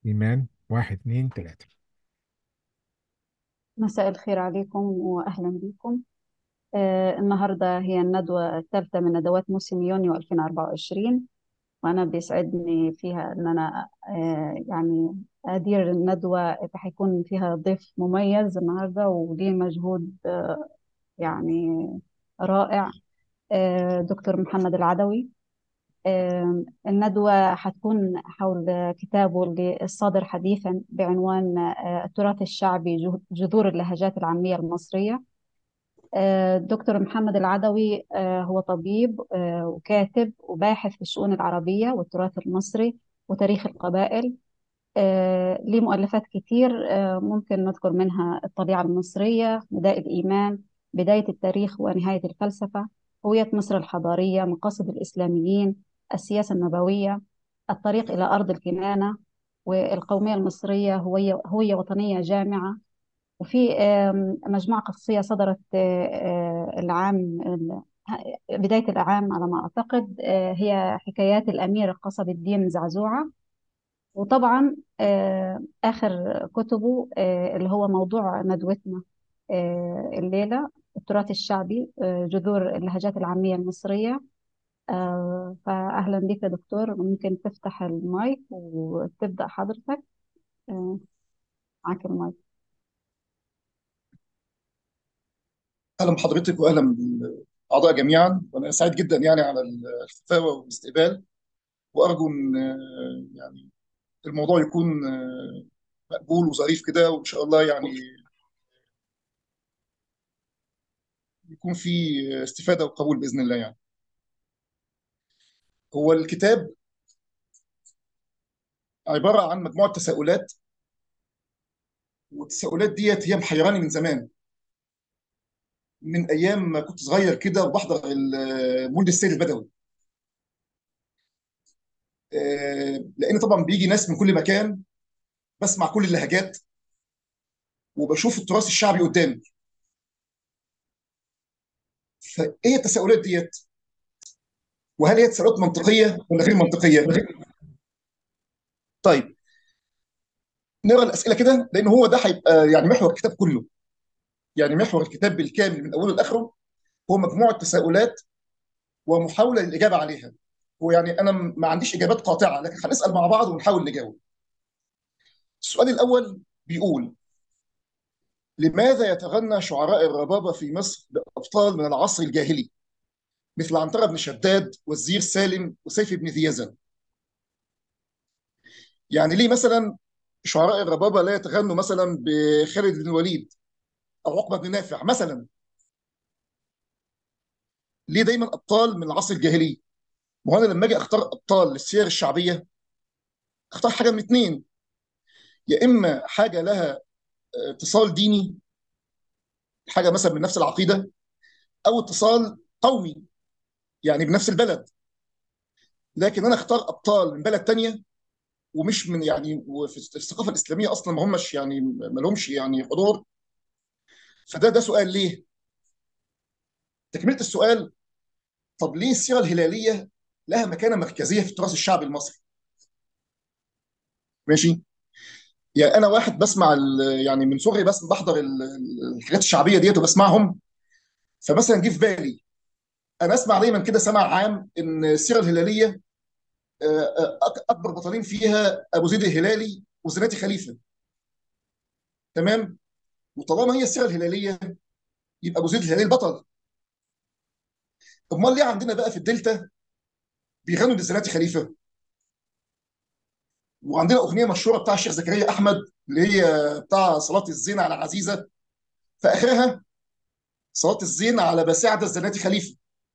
إيمان واحد اتنين تلاتة مساء الخير عليكم وأهلا بكم آه النهاردة هي الندوة الثالثة من ندوات موسم يونيو 2024 وأنا بيسعدني فيها أن أنا آه يعني أدير الندوة حيكون فيها ضيف مميز النهاردة وليه مجهود آه يعني رائع آه دكتور محمد العدوي آه الندوة حتكون حول كتابه اللي الصادر حديثا بعنوان آه التراث الشعبي جذور اللهجات العامية المصرية آه، دكتور محمد العدوي آه، هو طبيب آه، وكاتب وباحث في الشؤون العربية والتراث المصري وتاريخ القبائل آه، ليه مؤلفات كتير آه، ممكن نذكر منها الطبيعة المصرية نداء الإيمان بداية التاريخ ونهاية الفلسفة هوية مصر الحضارية مقاصد الإسلاميين السياسة النبوية الطريق إلى أرض الكنانة والقومية المصرية هوية هوية وطنية جامعة وفي آم، مجموعة قصصية صدرت آه، آه، العام ال- بداية العام على ما أعتقد آه، هي حكايات الأمير قصب الدين زعزوعة وطبعا آه، آخر كتبه آه، اللي هو موضوع ندوتنا آه، الليلة التراث الشعبي آه، جذور اللهجات العامية المصرية آه، فأهلا بك يا دكتور ممكن تفتح المايك وتبدأ حضرتك آه، معك المايك اهلا بحضرتك واهلا بالاعضاء جميعا وانا سعيد جدا يعني على الكفاءه والاستقبال وارجو ان آه، يعني الموضوع يكون آه، مقبول وظريف كده وان شاء الله يعني يكون في استفاده وقبول باذن الله يعني هو الكتاب عباره عن مجموعه تساؤلات والتساؤلات ديت هي محيراني من زمان من ايام ما كنت صغير كده وبحضر ال- مولد السيد البدوي آه، لان طبعا بيجي ناس من كل مكان بسمع كل اللهجات وبشوف التراث الشعبي قدامي فايه التساؤلات ديت وهل هي تساؤلات منطقيه ولا غير منطقيه طيب نقرا الاسئله كده لان هو ده هيبقى يعني محور الكتاب كله يعني محور الكتاب بالكامل من اوله لاخره هو مجموعه تساؤلات ومحاوله للاجابه عليها ويعني انا م- ما عنديش اجابات قاطعه لكن هنسال مع بعض ونحاول نجاوب السؤال الاول بيقول لماذا يتغنى شعراء الربابه في مصر بابطال من العصر الجاهلي مثل عنترة بن شداد والزير سالم وسيف بن ذي يزن يعني ليه مثلا شعراء الربابه لا يتغنوا مثلا بخالد بن الوليد او عقبه بن نافع مثلا ليه دايما ابطال من العصر الجاهلي ما هو انا لما اجي اختار ابطال للسير الشعبيه اختار حاجه من اتنين يا اما حاجه لها اتصال ديني حاجه مثلا من نفس العقيده او اتصال قومي يعني بنفس البلد لكن انا اختار ابطال من بلد تانية ومش من يعني وفي الثقافه الاسلاميه اصلا ما همش يعني ما لهمش يعني حضور فده ده سؤال ليه؟ تكمله السؤال طب ليه السيره الهلاليه لها مكانه مركزيه في التراث الشعبي المصري؟ ماشي؟ يعني انا واحد بسمع ال- يعني من صغري بس بحضر ال- ال- الحاجات الشعبيه ديت وبسمعهم فمثلا جه في بالي انا اسمع دايما كده سمع عام ان السيره الهلاليه آه، آه، أك- اكبر بطلين فيها ابو زيد الهلالي وزناتي خليفه تمام وطالما هي السيره الهلاليه يبقى ابو زيد الهلالي البطل امال ليه عندنا بقى في الدلتا بيغنوا للزناتي خليفه وعندنا اغنيه مشهوره بتاع الشيخ زكريا احمد اللي هي بتاع صلاه الزين على عزيزه في اخرها صلاه الزين على بساعده الزناتي خليفه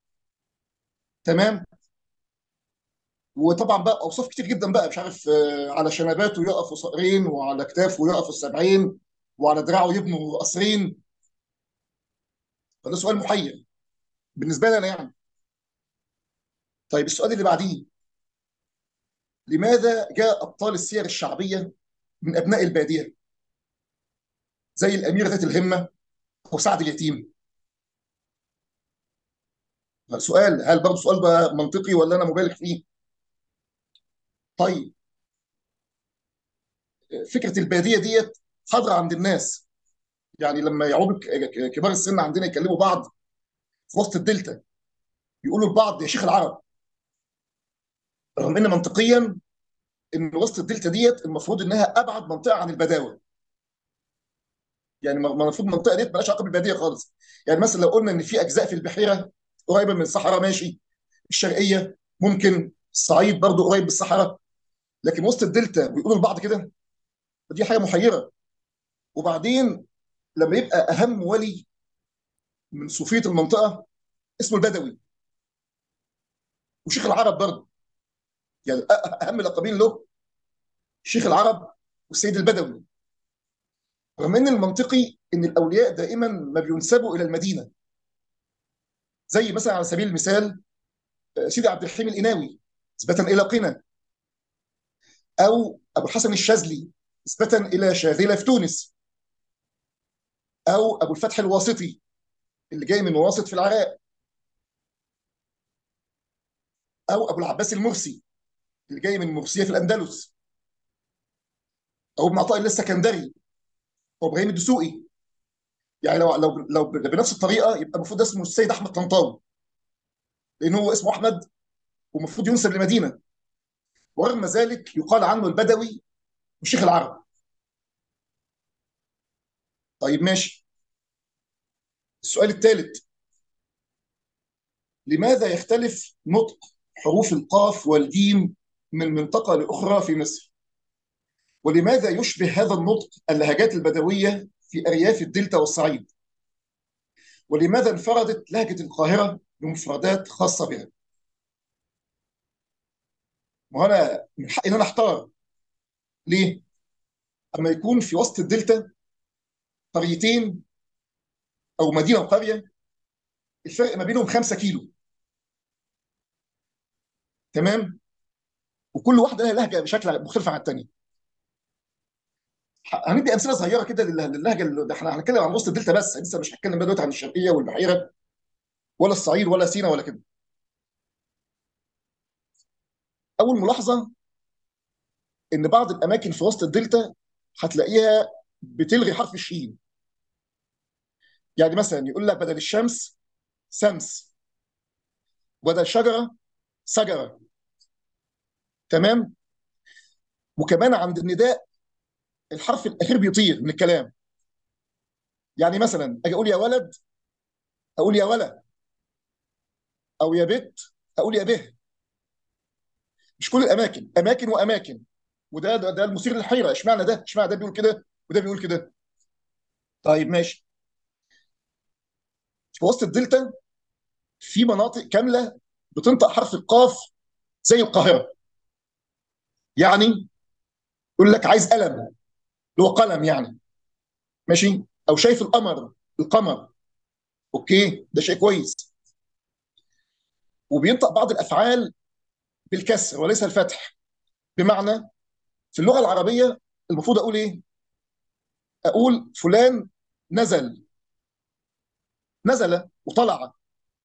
تمام وطبعا بقى اوصاف كتير جدا بقى مش عارف آه، على شنباته يقفوا صقرين وعلى كتافه يقفوا السبعين وعلى دراعه يبنوا قصرين فده سؤال محير بالنسبه لي انا يعني طيب السؤال اللي بعديه لماذا جاء ابطال السير الشعبيه من ابناء الباديه زي الاميره ذات الهمه وسعد اليتيم سؤال هل برضه سؤال بقى منطقي ولا انا مبالغ فيه طيب فكره الباديه ديت حاضره عند الناس يعني لما يقعدوا ك- كبار السن عندنا يكلموا بعض في وسط الدلتا يقولوا لبعض يا شيخ العرب رغم ان منطقيا ان وسط الدلتا ديت المفروض انها ابعد منطقه عن البداوه يعني م- المفروض المنطقه ديت مالهاش علاقه بالباديه خالص يعني مثلا لو قلنا ان في اجزاء في البحيره قريبه من الصحراء ماشي الشرقيه ممكن الصعيد برضو قريب من الصحراء لكن وسط الدلتا بيقولوا لبعض كده دي حاجه محيره وبعدين لما يبقى اهم ولي من صوفيه المنطقه اسمه البدوي وشيخ العرب برضه يعني أ- اهم لقبين له شيخ العرب والسيد البدوي رغم ان المنطقي ان الاولياء دائما ما بينسبوا الى المدينه زي مثلا على سبيل المثال آه، سيدي عبد الحليم القناوي نسبه الى قنا او ابو الحسن الشاذلي نسبه الى شاذله في تونس او ابو الفتح الواسطي اللي جاي من واسط في العراق او ابو العباس المرسي اللي جاي من مرسيه في الاندلس او ابن عطاء الله السكندري او ابراهيم الدسوقي يعني لو لو لو بنفس الطريقه يبقى المفروض ده اسمه السيد احمد طنطاوي لان هو اسمه احمد ومفروض ينسب لمدينه ورغم ذلك يقال عنه البدوي وشيخ العرب طيب ماشي السؤال الثالث لماذا يختلف نطق حروف القاف والجيم من منطقه لاخرى في مصر ولماذا يشبه هذا النطق اللهجات البدويه في ارياف الدلتا والصعيد ولماذا انفردت لهجه القاهره بمفردات خاصه بها وانا من حقي ان انا احتار ليه؟ اما يكون في وسط الدلتا قريتين او مدينه وقريه الفرق ما بينهم 5 كيلو تمام؟ وكل واحده لها لهجه بشكل مختلف عن الثانيه. هندي امثله صغيره كده لله- للهجه اللي ده احنا هنتكلم عن وسط الدلتا بس لسه مش هنتكلم بقى دلوقتي عن الشرقيه والبحيره ولا الصعيد ولا سينا ولا كده. اول ملاحظه ان بعض الاماكن في وسط الدلتا هتلاقيها بتلغي حرف الشين. يعني مثلا يقول لك بدل الشمس سمس وبدل شجره سجره تمام؟ وكمان عند النداء الحرف الاخير بيطير من الكلام. يعني مثلا اجي اقول يا ولد اقول يا ولا او يا بت اقول يا به مش كل الاماكن اماكن واماكن وده ده, ده المثير للحيره اشمعنى ده اشمعنى ده بيقول كده وده بيقول كده طيب ماشي في وسط الدلتا في مناطق كامله بتنطق حرف القاف زي القاهره يعني يقول لك عايز قلم اللي هو قلم يعني ماشي او شايف القمر القمر اوكي ده شيء كويس وبينطق بعض الافعال بالكسر وليس الفتح بمعنى في اللغه العربيه المفروض اقول ايه اقول فلان نزل نزل وطلع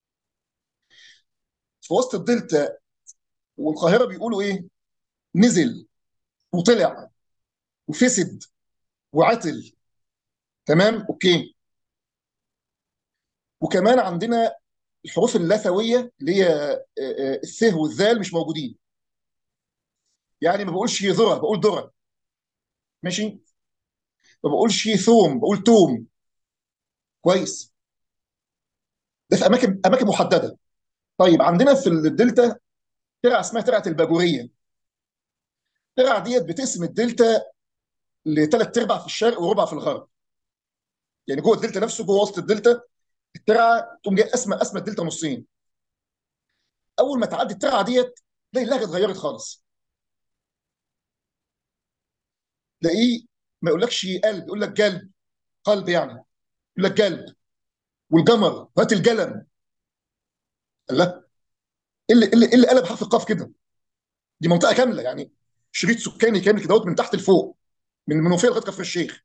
في وسط الدلتا والقاهره بيقولوا ايه نزل وطلع وفسد وعتل تمام اوكي وكمان عندنا الحروف اللثويه اللي هي آه، آه، الث والذال مش موجودين يعني ما بقولش ذره بقول ذره ماشي ما بقولش ثوم بقول توم كويس ده في اماكن اماكن محدده طيب عندنا في الدلتا ترعه اسمها ترعه الباجوريه الترعه ديت بتقسم الدلتا لثلاث ارباع في الشرق وربع في الغرب يعني جوه الدلتا نفسه جوه وسط الدلتا الترعه تقوم جايه قسمه قسمه الدلتا نصين اول ما تعدي الترعه ديت تلاقي اللهجه اتغيرت خالص تلاقيه ما يقولكش قلب يقول لك قلب قلب يعني يقول لك قلب والجمر هات الجلم لا ايه اللي إيه اللي إيه اللي قلب حرف القاف كده دي منطقه كامله يعني شريط سكاني كامل كده من تحت لفوق من المنوفيه لغايه كفر الشيخ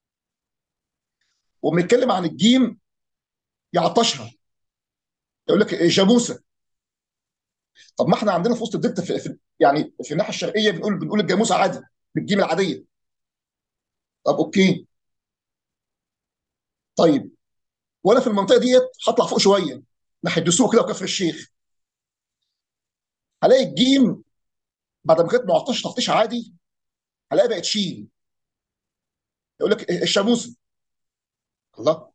وبنتكلم عن الجيم يعطشها يقول لك جاموسه طب ما احنا عندنا في وسط الدلتا في, في يعني في الناحيه الشرقيه بنقول بنقول الجاموسه عادي بالجيم العاديه طب اوكي طيب وانا في المنطقه ديت هطلع فوق شويه ناحيه دسوق كده وكفر الشيخ هلاقي الجيم بعد ما كانت معطشه تفتيش عادي هلاقي بقت شين يقول لك الشاموسه الله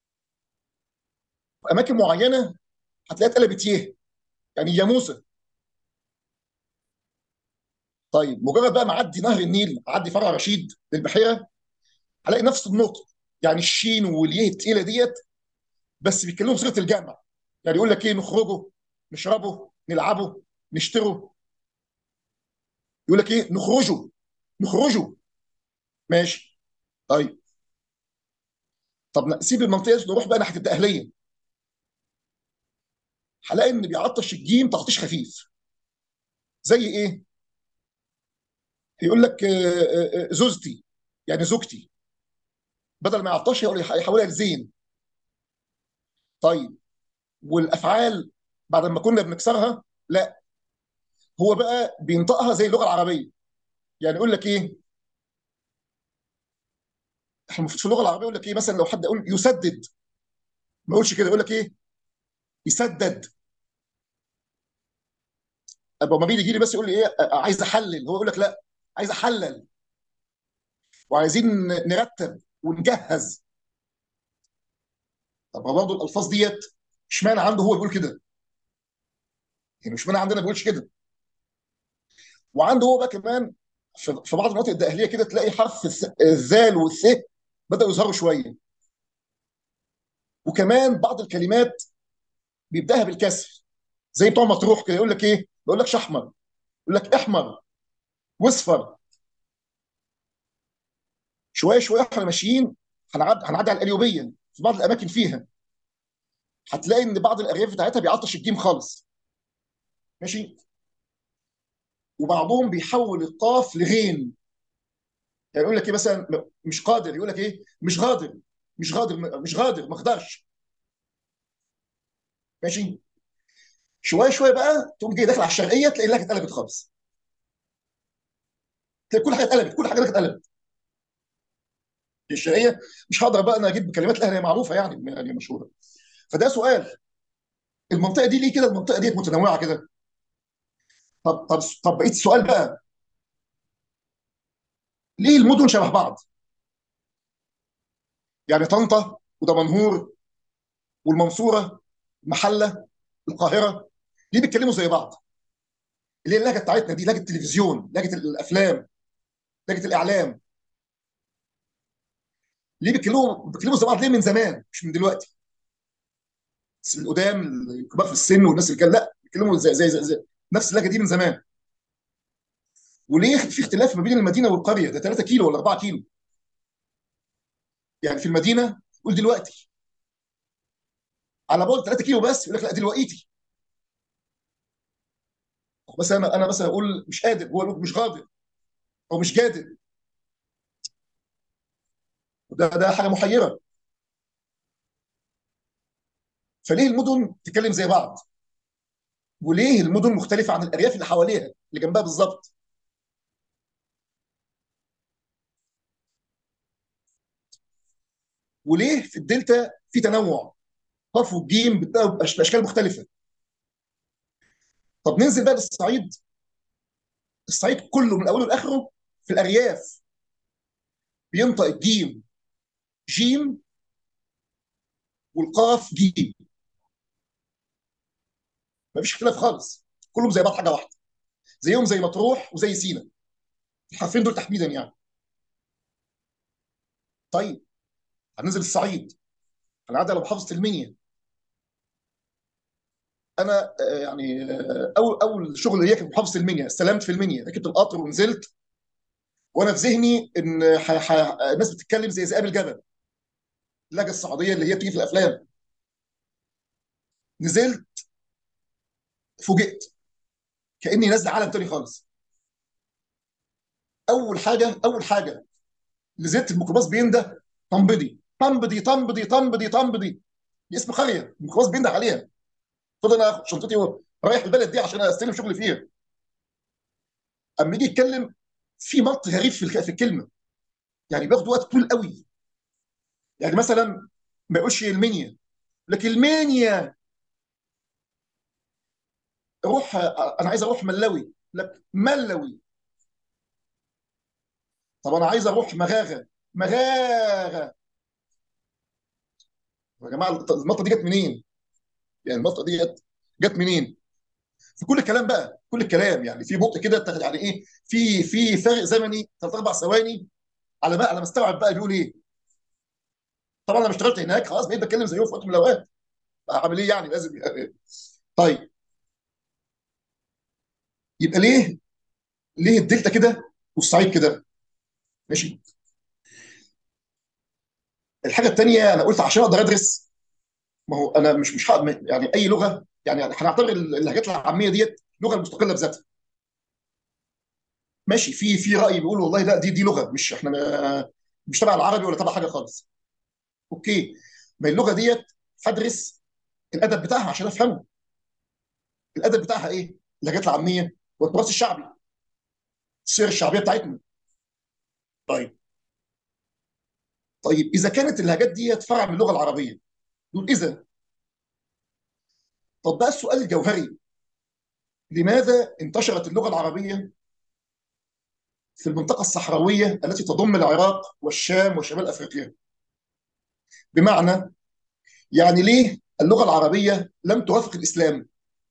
في اماكن معينه هتلاقيها اتقلبت يه يعني ياموسه طيب مجرد بقى ما اعدي نهر النيل اعدي فرع رشيد للبحيره هلاقي نفس النطق يعني الشين واليه التقيله ديت بس بيتكلموا بصيغه الجمع يعني يقول لك ايه نخرجوا نشربوا نلعبوا نشتروا يقول لك ايه نخرجوا نخرجوا ماشي طيب طب نسيب المنطقه دي نروح بقى ناحيه الدقهليه هلاقي ان بيعطش الجيم تعطيش خفيف زي ايه؟ يقول لك آه، آه، آه، زوجتي يعني زوجتي بدل ما يعطش يقول يحولها لزين طيب والافعال بعد ما كنا بنكسرها لا هو بقى بينطقها زي اللغه العربيه يعني يقول لك ايه احنا المفروض في اللغه العربيه يقول لك ايه مثلا لو حد يقول يسدد ما يقولش كده يقول لك ايه يسدد ابو ما بيجي يجي لي بس يقول لي ايه آه، عايز احلل هو يقول لك لا عايز احلل وعايزين نرتب ونجهز طب ما برضه الالفاظ ديت اشمعنى عنده هو بيقول كده يعني اشمعنى عندنا ما بيقولش كده وعنده هو بقى كمان في في بعض المناطق الداخليه كده تلاقي حرف الث- الذال والث بداوا يظهروا شويه وكمان بعض الكلمات بيبداها بالكسر زي بتوع مطروح كده يقول لك ايه؟ ما يقولكش احمر يقول لك احمر واصفر شويه شويه احنا ماشيين هنعدي هنعدي على القليوبيه في بعض الاماكن فيها هتلاقي ان بعض الارياف بتاعتها بيعطش الجيم خالص ماشي وبعضهم بيحول القاف لغين يعني يقول لك ايه مثلا م- مش قادر يقول لك ايه مش غادر مش غادر مش غادر ما اقدرش ماشي شويه شويه بقى تقوم جاي داخل على الشرقيه تلاقي لك اتقلبت خالص تلاقي كل حاجه اتقلبت كل حاجه لك اتقلبت الشرقيه مش هقدر بقى انا اجيب كلمات لها هي معروفه يعني يعني مشهوره فده سؤال المنطقه دي ليه كده المنطقه دي متنوعه كده طب طب طب بقيت السؤال بقى ليه المدن شبه بعض يعني طنطا ودمنهور والمنصوره المحله القاهره ليه بيتكلموا زي بعض اللي هي اللهجه بتاعتنا دي لهجه التلفزيون لهجه الافلام لهجه الاعلام ليه بيتكلموا بيتكلموا زي بعض ليه من زمان مش من دلوقتي بس القدام الكبار في السن والناس اللي كان لا بيتكلموا زي زي, زي, زي نفس اللهجه دي من زمان وليه في اختلاف ما بين المدينه والقريه ده 3 كيلو ولا 4 كيلو يعني في المدينه قول دلوقتي على بعد 3 كيلو بس يقول لك لا دلوقتي بس انا انا مثلا اقول مش قادر هو يقول مش قادر او مش قادر وده ده حاجه محيره فليه المدن تتكلم زي بعض وليه المدن مختلفه عن الارياف اللي حواليها اللي جنبها بالظبط وليه في الدلتا في تنوع قاف والجيم بتبقى بأش- باشكال مختلفه طب ننزل بقى للصعيد الصعيد كله من اوله لاخره في الارياف بينطق الجيم جيم والقاف جيم مفيش اختلاف خالص كلهم زي بعض حاجه واحده زيهم زي مطروح وزي سينا الحرفين دول تحديدا يعني طيب هننزل الصعيد هنعدي على محافظه المنيا انا آه، يعني آه، اول اول شغل ليا كان في محافظه المنيا استلمت في المنيا ركبت القطر ونزلت وانا في ذهني ان ح... ح... الناس بتتكلم زي ذئاب الجبل اللهجه الصعيديه اللي هي بتيجي في الافلام نزلت فوجئت كاني نازل عالم تاني خالص اول حاجه اول حاجه نزلت الميكروباص بينده طنبدي طنبدي طنبدي طنبدي طنبدي دي اسم قريه الميكروباص بينده عليها المفروض انا اخد شنطتي ورايح البلد دي عشان استلم شغل فيها اما يجي يتكلم في مط غريب في الك- في الكلمه يعني بياخد وقت طويل قوي يعني مثلا ما يقولش المنيا لكن المانيا روح انا عايز اروح ملوي لك ملوي طب انا عايز اروح مغاغه مغاغه يا جماعه المطه دي جت منين؟ يعني المطه دي جت جت منين؟ في كل الكلام بقى كل الكلام يعني في بطء كده يعني ايه في في فرق زمني ثلاث اربع ثواني على بقى على ما استوعب بقى بيقول ايه طبعا انا اشتغلت هناك خلاص بقيت بتكلم زيه في وقت من الاوقات اعمل ايه يعني لازم يعني. طيب يبقى ليه ليه الدلتا كده والصعيد كده ماشي الحاجه الثانيه انا قلت عشان اقدر ادرس ما هو انا مش مش هقدر يعني اي لغه يعني هنعتبر اللهجات العاميه ديت لغه مستقله بذاتها ماشي في في راي بيقول والله لا دي دي لغه مش احنا ما- مش تبع العربي ولا تبع حاجه خالص اوكي ما اللغه ديت هدرس الادب بتاعها عشان افهمه الادب بتاعها ايه؟ اللهجات العاميه والتراث الشعبي السير الشعبيه بتاعتنا طيب طيب اذا كانت اللهجات ديت فرع من اللغه العربيه دول اذا طب بقى السؤال الجوهري لماذا انتشرت اللغه العربيه في المنطقه الصحراويه التي تضم العراق والشام وشمال افريقيا بمعنى يعني ليه اللغه العربيه لم توافق الاسلام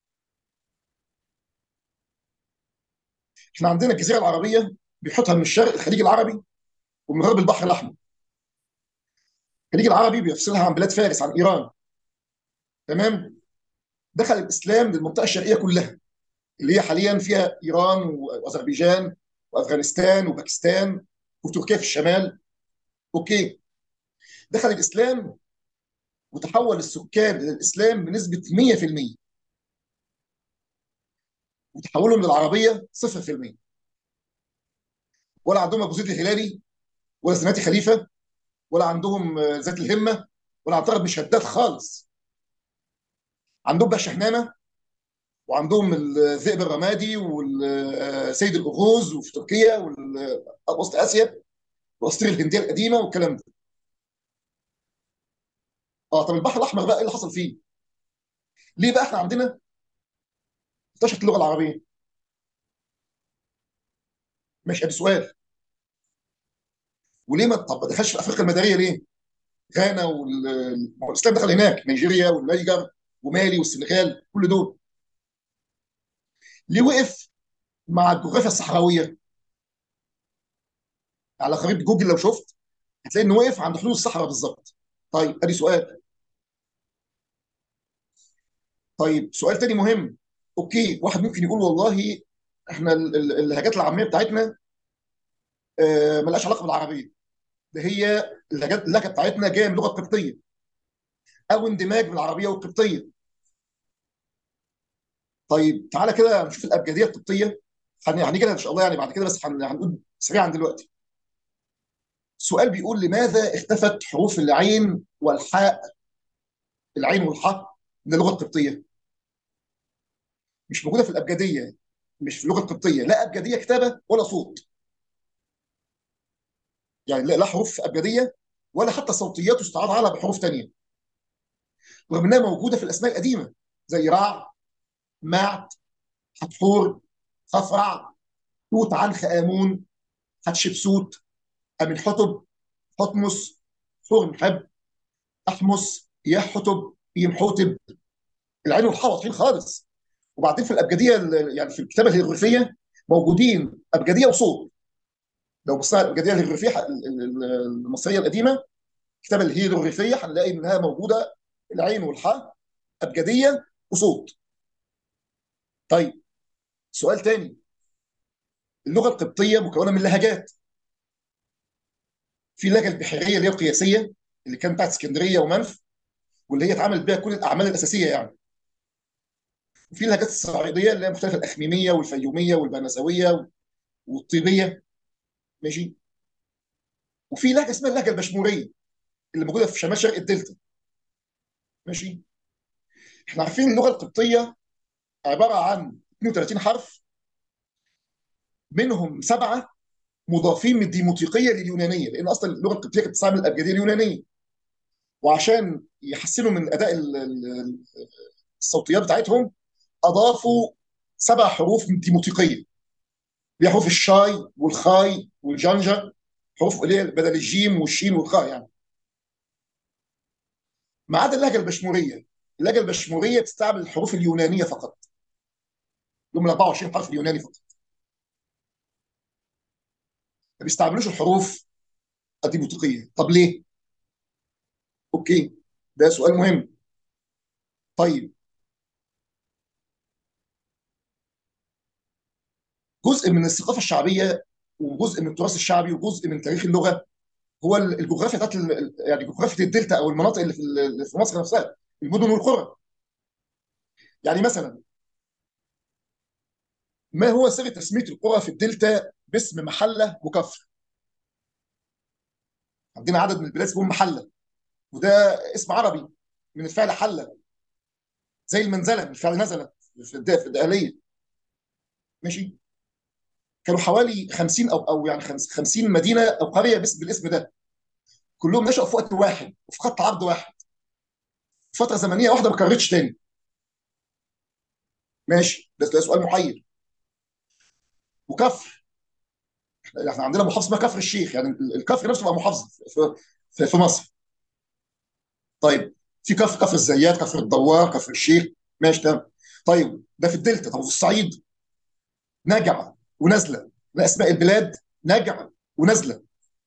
احنا عندنا الجزيره العربيه بيحطها من الشرق الخليج العربي ومن غرب البحر الاحمر الخليج العربي بيفصلها عن بلاد فارس عن ايران تمام دخل الاسلام للمنطقه الشرقيه كلها اللي هي حاليا فيها ايران واذربيجان وافغانستان وباكستان وتركيا في الشمال اوكي دخل الاسلام وتحول السكان الى الاسلام بنسبه 100% وتحولهم للعربيه 0% ولا عندهم ابو زيد الهلالي ولا زناتي خليفه ولا عندهم آه، ذات الهمه ولا اعتقد مش هداد خالص عندهم بقى شحنانه وعندهم الذئب الرمادي والسيد الاغوز وفي تركيا ووسط اسيا واسطير الهنديه القديمه والكلام ده اه طب البحر الاحمر بقى ايه اللي حصل فيه؟ ليه بقى احنا عندنا انتشرت اللغه العربيه؟ ماشي ادي سؤال وليه ما طب ما دخلش في افريقيا المداريه ليه؟ غانا وال- ما هو الاسلام دخل هناك نيجيريا والنيجر ومالي والسنغال كل دول ليه وقف مع الجغرافيا الصحراويه؟ على خريطه جوجل لو شفت هتلاقي انه وقف عند حدود الصحراء بالظبط. طيب ادي سؤال طيب سؤال تاني مهم اوكي واحد ممكن يقول والله احنا ال- ال- اللهجات العاميه بتاعتنا آه، ملهاش علاقه بالعربيه ده هي اللهجات اللهجه بتاعتنا جايه من اللغه القبطيه او اندماج من العربيه والقبطيه طيب تعالى كده نشوف الابجديه القبطيه هن- هنيجي لها ان شاء الله يعني بعد كده بس هن- هنقول سريعا دلوقتي السؤال بيقول لماذا اختفت حروف العين والحاء العين والحاء من اللغه القبطيه مش موجوده في الابجديه مش في اللغه القبطيه لا ابجديه كتابه ولا صوت يعني لا لا حروف ابجديه ولا حتى صوتيات يستعار عنها بحروف تانية رغم انها موجوده في الاسماء القديمه زي رع معت حتحور خفرع توت عنخ امون حتشبسوت امنحتب حتمس حورمحب احمس يحتب يمحوتب العين والحاء واضحين خالص وبعدين في الابجديه ال- يعني في الكتابه الهيروغليفيه موجودين ابجديه وصوت لو بصينا على الابجديه الهيروغليفيه ال- ال- المصريه القديمه الكتابه الهيروغليفيه هنلاقي انها موجوده العين والحاء ابجديه وصوت طيب سؤال تاني اللغه القبطيه مكونه من لهجات في اللهجه البحريه اللي هي القياسيه اللي كانت بتاعت اسكندريه ومنف واللي هي اتعملت بها كل الاعمال الاساسيه يعني وفي اللهجات الصعيديه اللي هي مختلفه الاخميميه والفيوميه والبنساويه والطيبيه ماشي وفي لهجه اسمها اللهجه البشموريه اللي موجوده في شمال شرق الدلتا ماشي احنا عارفين اللغه القبطيه عباره عن 32 حرف منهم سبعه مضافين من الديموتيقيه لليونانيه لان اصلا اللغه القبطيه كانت بتستعمل الابجديه اليونانيه وعشان يحسنوا من اداء ال- ال- الصوتيات بتاعتهم اضافوا سبع حروف من الديموتيقيه اللي هي حروف الشاي والخاي والجنجة حروف اللي هي بدل الجيم والشين والخاء يعني ما عدا اللهجه البشموريه اللهجه البشموريه بتستعمل الحروف اليونانيه فقط هم ال 24 حرف اليوناني فقط ما بيستعملوش الحروف الديموتيقيه طب ليه؟ اوكي ده سؤال مهم طيب جزء من الثقافه الشعبيه وجزء من التراث الشعبي وجزء من تاريخ اللغه هو الجغرافيا بتاعت ال- يعني جغرافيا الدلتا او المناطق اللي في اللي في مصر نفسها المدن والقرى يعني مثلا ما هو سر تسميه القرى في الدلتا باسم محله وكفر عندنا عدد من البلاد اسمهم محله وده اسم عربي من الفعل حله زي المنزله من الفعل نزله في الد- في الدقهليه ماشي كانوا حوالي 50 او او يعني 50 مدينه او قريه باسم بالاسم ده كلهم نشأوا في وقت واحد وفي خط عرض واحد فتره زمنيه واحده ما كررتش تاني ماشي ده ده سؤال محير وكفر احنا عندنا محافظه اسمها كفر الشيخ يعني ال- الكفر نفسه بقى محافظه في في, في مصر طيب في كفر كفر الزيات كفر الدوار كفر الشيخ ماشي تمام طيب ده في الدلتا طب وفي الصعيد نجع ونزله ده اسماء البلاد نجع ونزله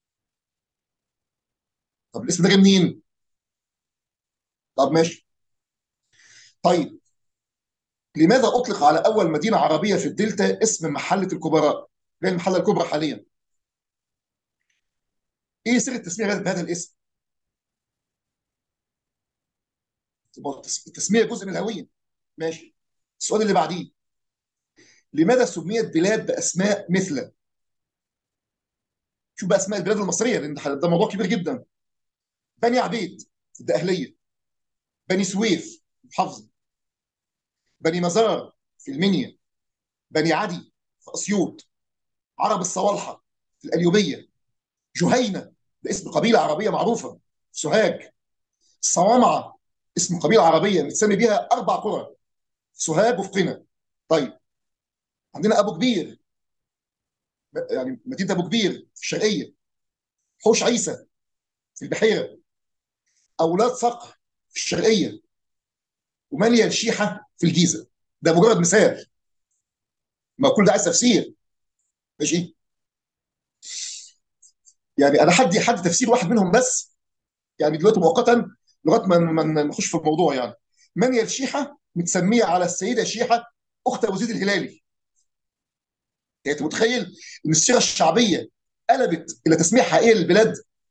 طب الاسم ده جاي منين؟ طب ماشي طيب لماذا اطلق على اول مدينه عربيه في الدلتا اسم محله الكبراء؟ اللي هي المحله الكبرى حاليا. ايه سر التسميه بهذا الاسم؟ يبقى التس- التسميه جزء من الهويه. ماشي. السؤال اللي بعديه لماذا سميت بلاد باسماء مثل شوف بقى اسماء البلاد المصريه لان ده ده موضوع كبير جدا. بني عبيد في الدقهليه. بني سويف في محافظه. بني مزار في المنيا. بني عدي في اسيوط. عرب الصوالحه في القليوبيه. جهينه ده اسم قبيله عربيه معروفه في سوهاج. الصوامعه اسم قبيله عربيه متسمي بيها اربع قرى في سوهاج وفي قنا. طيب عندنا ابو كبير يعني مدينه ابو كبير في الشرقيه. حوش عيسى في البحيره. اولاد صقر في الشرقيه. وماليه الشيحه في الجيزه. ده مجرد مثال. ما كل ده عايز تفسير. ماشي؟ يعني انا حدي حد تفسير واحد منهم بس يعني دلوقتي مؤقتا لغايه ما ما ما نخش في الموضوع يعني. مانيا الشيحه متسميه على السيده شيحه اخت ابو زيد الهلالي. يعني انت متخيل ان السيره الشعبيه قلبت الى تسميه حقيقيه للبلاد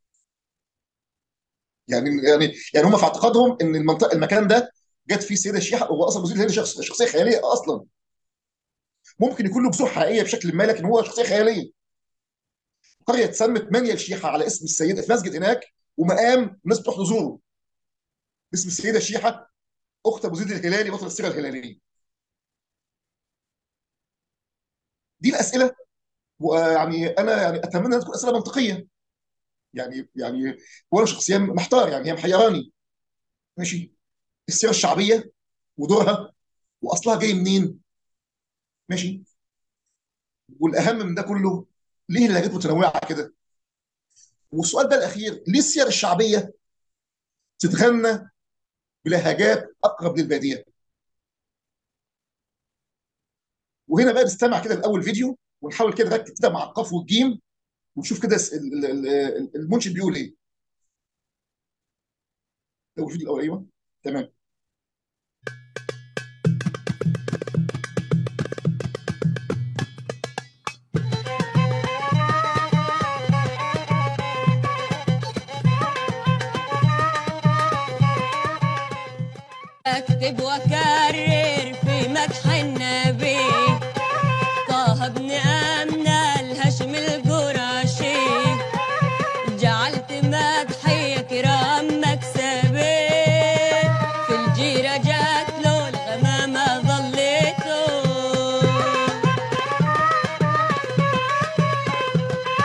يعني يعني يعني هم في اعتقادهم ان المنطقه المكان ده جت فيه سيده شيحه هو اصلا ابو زيد الهلالي شخص شخصيه خياليه اصلا ممكن يكون له جذور حقيقيه بشكل ما لكن هو شخصيه خياليه قريه اتسمت مانيا الشيحه على اسم السيده في مسجد هناك ومقام الناس بتروح تزوره باسم السيده الشيحه اخت ابو زيد الهلالي بطل السيره الهلاليه دي الاسئله ويعني انا يعني اتمنى انها تكون اسئله منطقيه يعني يعني وانا شخصيا محتار يعني هي محيراني ماشي السيره الشعبيه ودورها واصلها جاي منين ماشي والاهم من ده كله ليه اللهجات متنوعه كده والسؤال بقى الاخير ليه السير الشعبيه تتغنى بلهجات اقرب للباديه وهنا بقى نستمع كده لاول فيديو ونحاول كده نركز كده مع القاف والجيم ونشوف كده ال- ال- ال- المنشد بيقول ايه اول فيديو الاول ايوه تمام اكتب واكرر في مدح النبي طه بن امنه الهشم القرشي جعلت مدحي كرام مكسبي في الجيره جات له الغمامه ظليته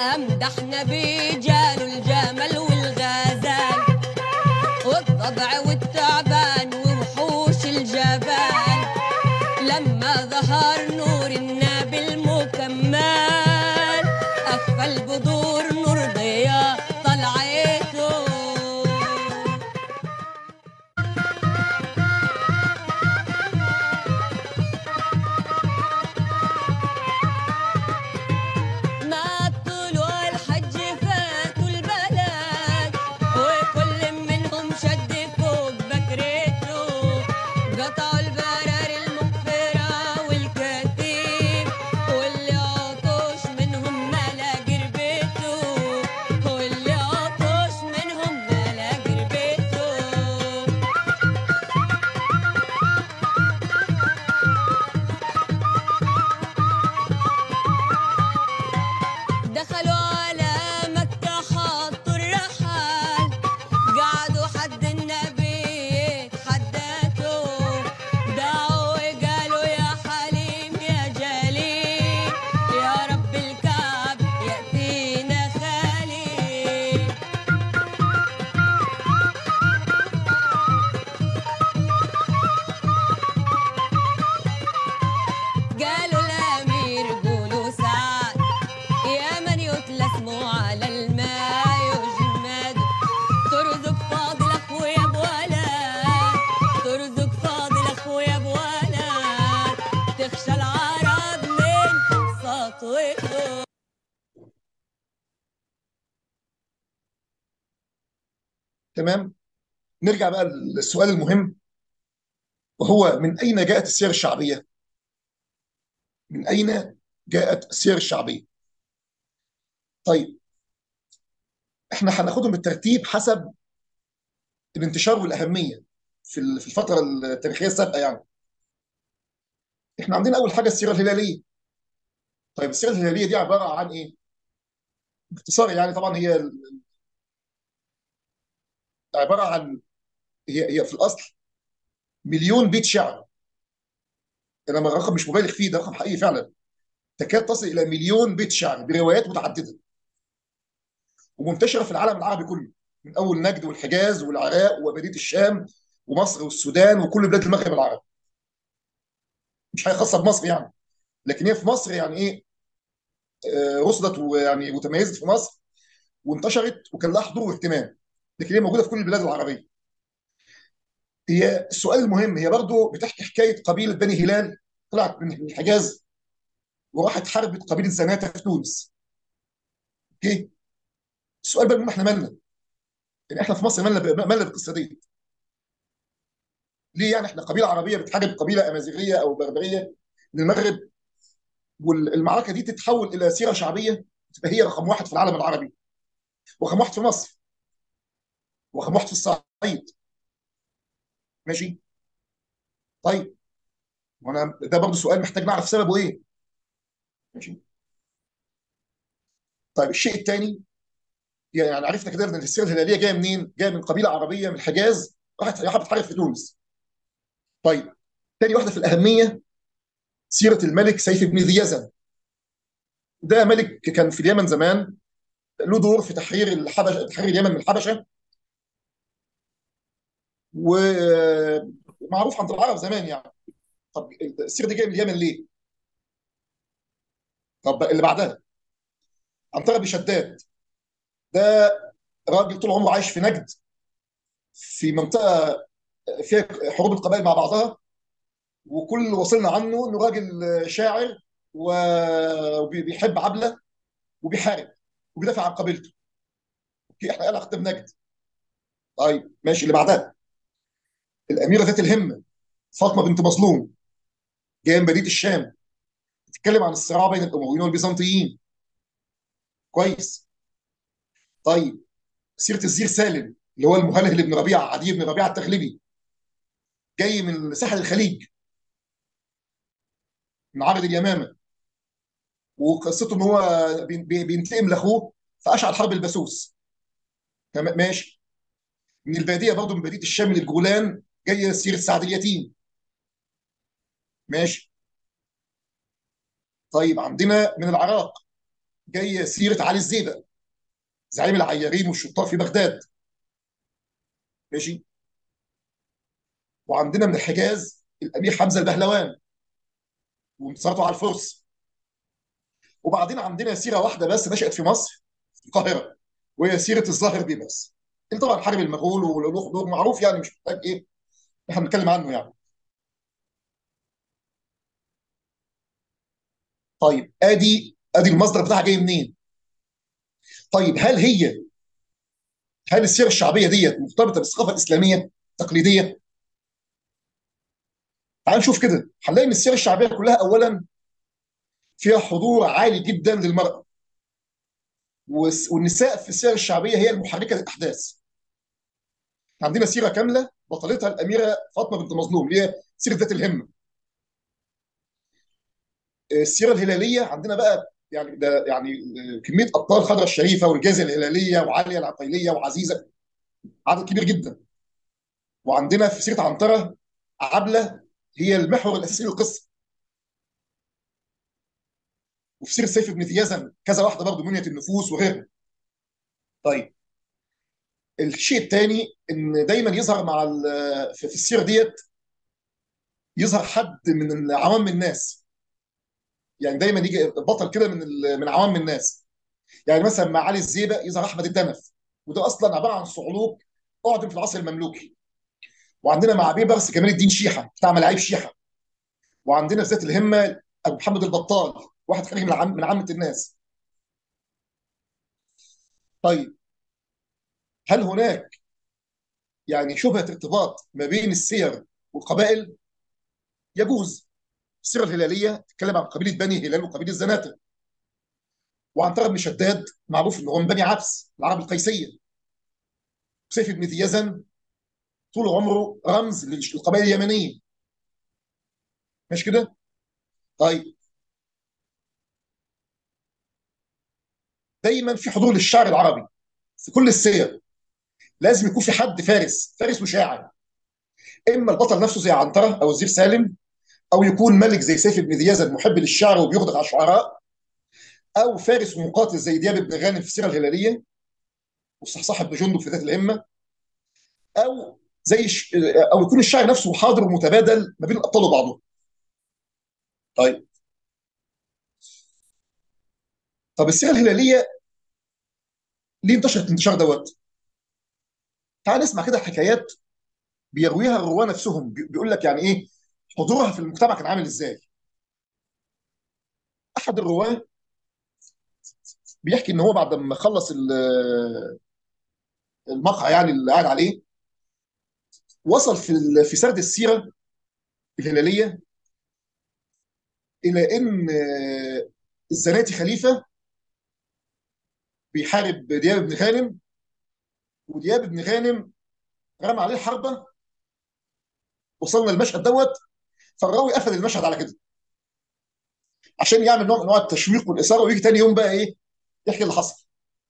امدح نبي جاله الجمل والغزال والطبع والتعبان ووحوش الجبال لما ظهر نور النبي المكمل اخفى البذور نور ضياء طلعته ما طلوع الحج فاتوا البلد وكل منهم شد فوق بكرته قطعوا البرار المغفرة والكتيب واللي عطش منهم ملا قربته واللي عطش منهم ملا قربته دخلوا على مكة حطوا الرحال قعدوا حد النبي يتحدثوا دعوا وقالوا يا حليم يا جليل يا رب الكعب يأتينا خليل قالوا الأمير قولوا سعد يا من يتلى اسمه على الماء يجمد ترزق فاضل اخويا بولد ترزق فاضل اخويا بولد تخشى العرب من سطوته تمام نرجع بقى للسؤال المهم وهو من اين جاءت السير الشعبيه؟ من اين جاءت السير الشعبيه؟ طيب احنا هناخدهم بالترتيب حسب الانتشار والاهميه في ال- في الفتره التاريخيه السابقه يعني. احنا عندنا اول حاجه السيره الهلاليه. طيب السيره الهلاليه دي عباره عن ايه؟ باختصار يعني طبعا هي ال- عباره عن هي هي في الاصل مليون بيت شعر. انا الرقم مش مبالغ فيه ده رقم حقيقي فعلا. تكاد تصل الى مليون بيت شعر بروايات متعدده. ومنتشره في العالم العربي كله من اول نجد والحجاز والعراق وبلديه الشام ومصر والسودان وكل بلاد المغرب العربي. مش حاجه خاصه بمصر يعني لكن هي في مصر يعني ايه آه، رصدت ويعني وتميزت في مصر وانتشرت وكان لها حضور واهتمام لكن هي موجوده في كل البلاد العربيه. هي السؤال المهم هي برضه بتحكي حكايه قبيله بني هلال طلعت من الحجاز وراحت حاربت قبيله زناتة في تونس. اوكي؟ السؤال بقى المهم احنا مالنا؟ يعني احنا في مصر مالنا ب- مالنا بالقصه دي؟ ليه يعني احنا قبيله عربيه بتحارب قبيله امازيغيه او بربريه من المغرب والمعركه دي تتحول الى سيره شعبيه تبقى هي رقم واحد في العالم العربي ورقم واحد في مصر ورقم واحد في الصعيد ماشي طيب وانا ده برضه سؤال محتاج نعرف سببه ايه ماشي طيب الشيء الثاني يعني عرفنا كده ان السيره الهلاليه جايه منين؟ جايه من قبيله عربيه من الحجاز راحت راحت بتحارب في تونس طيب ثاني واحده في الاهميه سيره الملك سيف بن ذي يزن ده ملك كان في اليمن زمان له دور في تحرير الحبشه تحرير اليمن من الحبشه ومعروف عند العرب زمان يعني طب السيره دي جايه من اليمن ليه؟ طب اللي بعدها عنترة بن شداد ده راجل طول عمره عايش في نجد في منطقه فيها حروب القبائل مع بعضها وكل اللي وصلنا عنه انه راجل شاعر وبيحب عبله وبيحارب وبيدافع عن قبيلته اوكي احنا قال اخت نجد طيب ماشي اللي بعدها الاميره ذات الهمه فاطمه بنت مظلوم جايه من بلديه الشام بتتكلم عن الصراع بين الامويين والبيزنطيين كويس طيب سيره الزير سالم اللي هو المهلهل بن ربيعه عدي بن ربيعه التغلبي جاي من ساحل الخليج من عرض اليمامه وقصته ان هو بي- بي- بينتقم لاخوه فاشعل حرب البسوس تمام ماشي من الباديه برضه من باديه الشام للجولان جايه سيره سعد اليتيم ماشي طيب عندنا من العراق جايه سيره علي الزيبق زعيم العيارين والشطار في بغداد ماشي وعندنا من الحجاز الامير حمزه البهلوان وانتصاراته على الفرس وبعدين عندنا سيره واحده بس نشات في مصر في القاهره وهي سيره الظاهر بيبرس اللي طبعا حارب المغول وله حضور معروف يعني مش محتاج ايه احنا بنتكلم عنه يعني طيب ادي ادي المصدر بتاعها جاي منين طيب هل هي هل السيره الشعبيه ديت مرتبطه بالثقافه الاسلاميه التقليديه تعال نشوف كده هنلاقي ان السيره الشعبيه كلها اولا فيها حضور عالي جدا للمراه والس- والنساء في السير الشعبيه هي المحركه للاحداث عندنا سيره كامله بطلتها الاميره فاطمه بنت مظلوم اللي هي سيره ذات الهمه السيره الهلاليه عندنا بقى يعني ده يعني كميه ابطال خضرة الشريفه والجازيه الهلاليه وعاليه العقيليه وعزيزه عدد كبير جدا وعندنا في سيره عنتره عبله هي المحور الاساسي للقصه وفي سيره سيف بن يزن كذا واحده برضه منيه النفوس وغيرها طيب الشيء الثاني ان دايما يظهر مع ال- في في السيره ديت يظهر حد من عوام الناس يعني دايما يجي بطل كده من ال- من عوام الناس يعني مثلا مع علي الزيبق يظهر احمد الدنف وده اصلا عباره عن صعلوك اعدم في العصر المملوكي وعندنا مع بيبرس كمال الدين شيحه بتاع ملاعيب شيحه وعندنا في ذات الهمه ابو محمد البطال واحد خارج من عم من عامه الناس طيب هل هناك يعني شبهه ارتباط ما بين السير والقبائل يجوز السيره الهلاليه تتكلم عن قبيله بني هلال وقبيله زناتة وعنتر بن شداد معروف ان هو من بني عبس العرب القيسيه سيف بن ذي يزن طول عمره رمز للقبائل اليمنيه مش كده؟ طيب دايما في حضور للشعر العربي في كل السير لازم يكون في حد فارس فارس وشاعر اما البطل نفسه زي عنتره او الزير سالم او يكون ملك زي سيف بن ذي يزن محب للشعر وبيغدق على الشعراء او فارس ومقاتل زي دياب بن غانم في السيره الهلاليه وصحصح بن جندب في ذات الهمه او زي ش... او يكون الشاعر نفسه حاضر ومتبادل ما بين الابطال وبعضهم طيب طب السيره الهلاليه ليه انتشرت الانتشار دوت تعال نسمع كده حكايات بيرويها الرواه نفسهم بي- بيقول لك يعني ايه حضورها في المجتمع كان عامل ازاي احد الرواه بيحكي ان هو بعد ما خلص ال- المقهى يعني اللي قاعد عليه وصل في ال- في سرد السيره الهلاليه الى ان آه، الزناتي خليفه بيحارب دياب بن غانم ودياب بن غانم رمى عليه حربه وصلنا المشهد دوت فالراوي قفل المشهد على كده عشان يعمل نوع من انواع التشويق والاثاره ويجي تاني يوم بقى ايه يحكي اللي حصل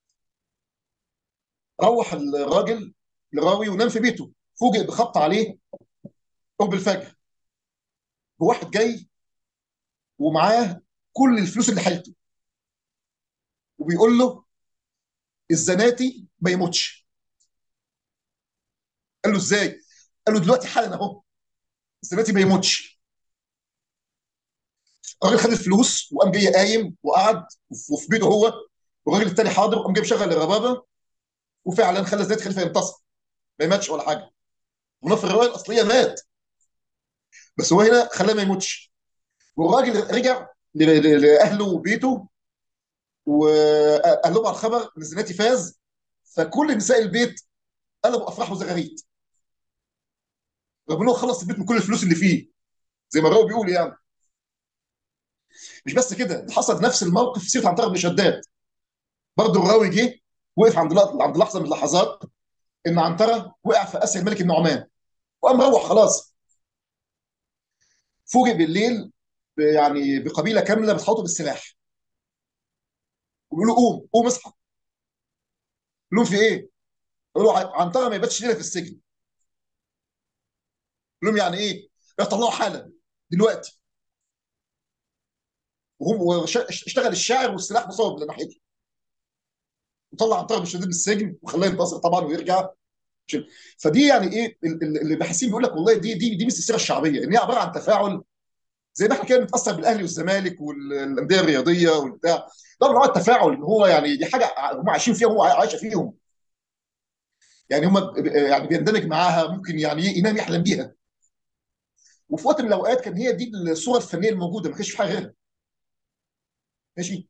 روح الراجل الراوي ونام في بيته فوجئ بخبط عليه قرب الفجر بواحد جاي ومعاه كل الفلوس اللي حيلته وبيقول له الزناتي ما يموتش قال له ازاي؟ قال له دلوقتي حالا اهو الزناتي ما يموتش الراجل خد الفلوس وقام جاي قايم وقعد وفي بيته هو والراجل التاني حاضر وقام جاي مشغل الربابه وفعلا خلى الزناتي خليفه ينتصر ما ماتش ولا حاجه هنا في الروايه الاصليه مات بس هو هنا خلاه ما يموتش والراجل رجع ل- ل- لاهله وبيته وقال لهم على الخبر ان الزناتي فاز فكل نساء البيت قلبوا افراح وزغاريت رغم انه خلص البيت من كل الفلوس اللي فيه زي ما الراوي بيقول يعني مش بس كده ده حصل نفس الموقف في سيره عنتر بن شداد برضه الراوي جه وقف عند لح- عند لحظه من اللحظات ان عنتره وقع في اسر الملك النعمان وقام روح خلاص فوجئ بالليل ب- يعني بقبيله كامله بتحاوطه بالسلاح وبيقولوا قوم قوم اصحى يقول لهم في ايه؟ يقولوا ع- عنتره ما يباتش ليله في السجن يقول لهم يعني ايه؟ يطلعوا حالا دلوقتي وهم وش- اشتغل الشاعر والسلاح مصاب لناحيته وطلع عنتر بن شديد من السجن وخلاه ينتصر طبعا ويرجع شل- فدي يعني ايه ال- ال- اللي باحثين بيقول لك والله دي دي دي مثل السيره الشعبيه ان هي عباره عن تفاعل زي ما احنا كده بنتاثر بالاهلي والزمالك والانديه الرياضيه والبتاع ده نوع التفاعل ان هو يعني دي حاجه هم عايشين فيها وهو عايشه فيهم يعني هم ب- يعني بيندمج معاها ممكن يعني ينام يحلم بيها وفي وقت من الاوقات كان هي دي الصوره الفنيه الموجوده ما كانش في حاجه غيرها ماشي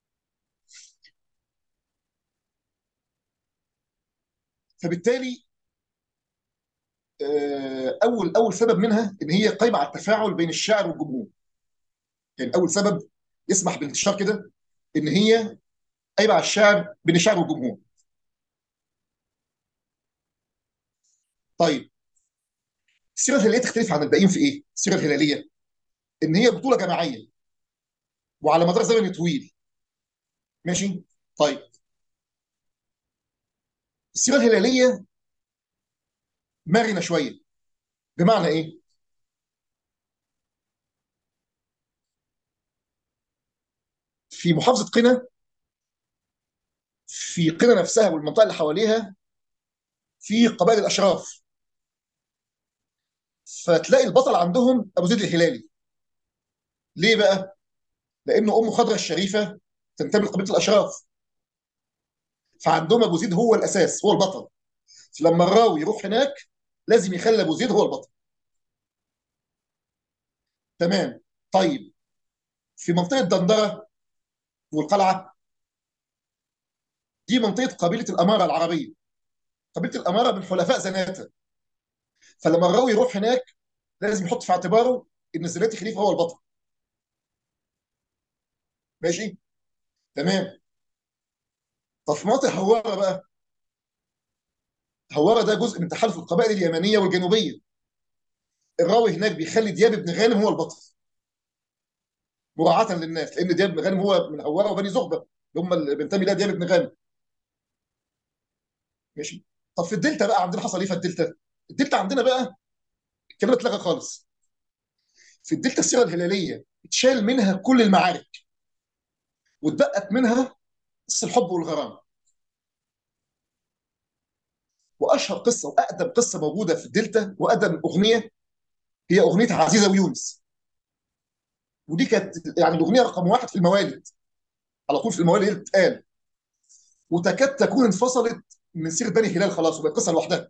فبالتالي آه، اول اول سبب منها ان هي قايمه على التفاعل بين الشاعر والجمهور يعني اول سبب يسمح بالانتشار كده ان هي قايمه على الشاعر بين الشاعر والجمهور طيب السيره الهلاليه تختلف عن الباقيين في ايه؟ السيره الهلاليه ان هي بطوله جماعيه وعلى مدار زمني طويل ماشي؟ طيب السيره الهلاليه مرنه شويه بمعنى ايه؟ في محافظه قنا في قنا نفسها والمنطقه اللي حواليها في قبائل الاشراف فتلاقي البطل عندهم ابو زيد الهلالي ليه بقى؟ لانه امه خضره الشريفه تنتمي لقبيله الاشراف فعندهم ابو زيد هو الاساس هو البطل لما الراوي يروح هناك لازم يخلي ابو زيد هو البطل تمام طيب في منطقه دندره والقلعه دي منطقه قبيله الاماره العربيه قبيله الاماره من حلفاء زناتة فلما الراوي يروح هناك لازم يحط في اعتباره ان زناتي خليفه هو البطل ماشي تمام طب في مناطق هواره بقى هواره ده جزء من تحالف القبائل اليمنيه والجنوبيه الراوي هناك بيخلي دياب بن غانم هو البطل مراعاه للناس لان دياب بن غانم هو من هواره وبني زغبه اللي هم اللي بينتمي لها دياب بن غانم ماشي طب في الدلتا بقى عندنا حصل ايه في الدلتا؟ الدلتا عندنا بقى الكلام اتلغى خالص في الدلتا السيره الهلاليه اتشال منها كل المعارك واتبقت منها قصه الحب والغرام واشهر قصه واقدم قصه موجوده في الدلتا واقدم اغنيه هي اغنيه عزيزه ويونس ودي كانت يعني الاغنيه رقم واحد في الموالد على طول في الموالد بتتقال وتكاد تكون انفصلت من سيره بني هلال خلاص وبقت قصه لوحدها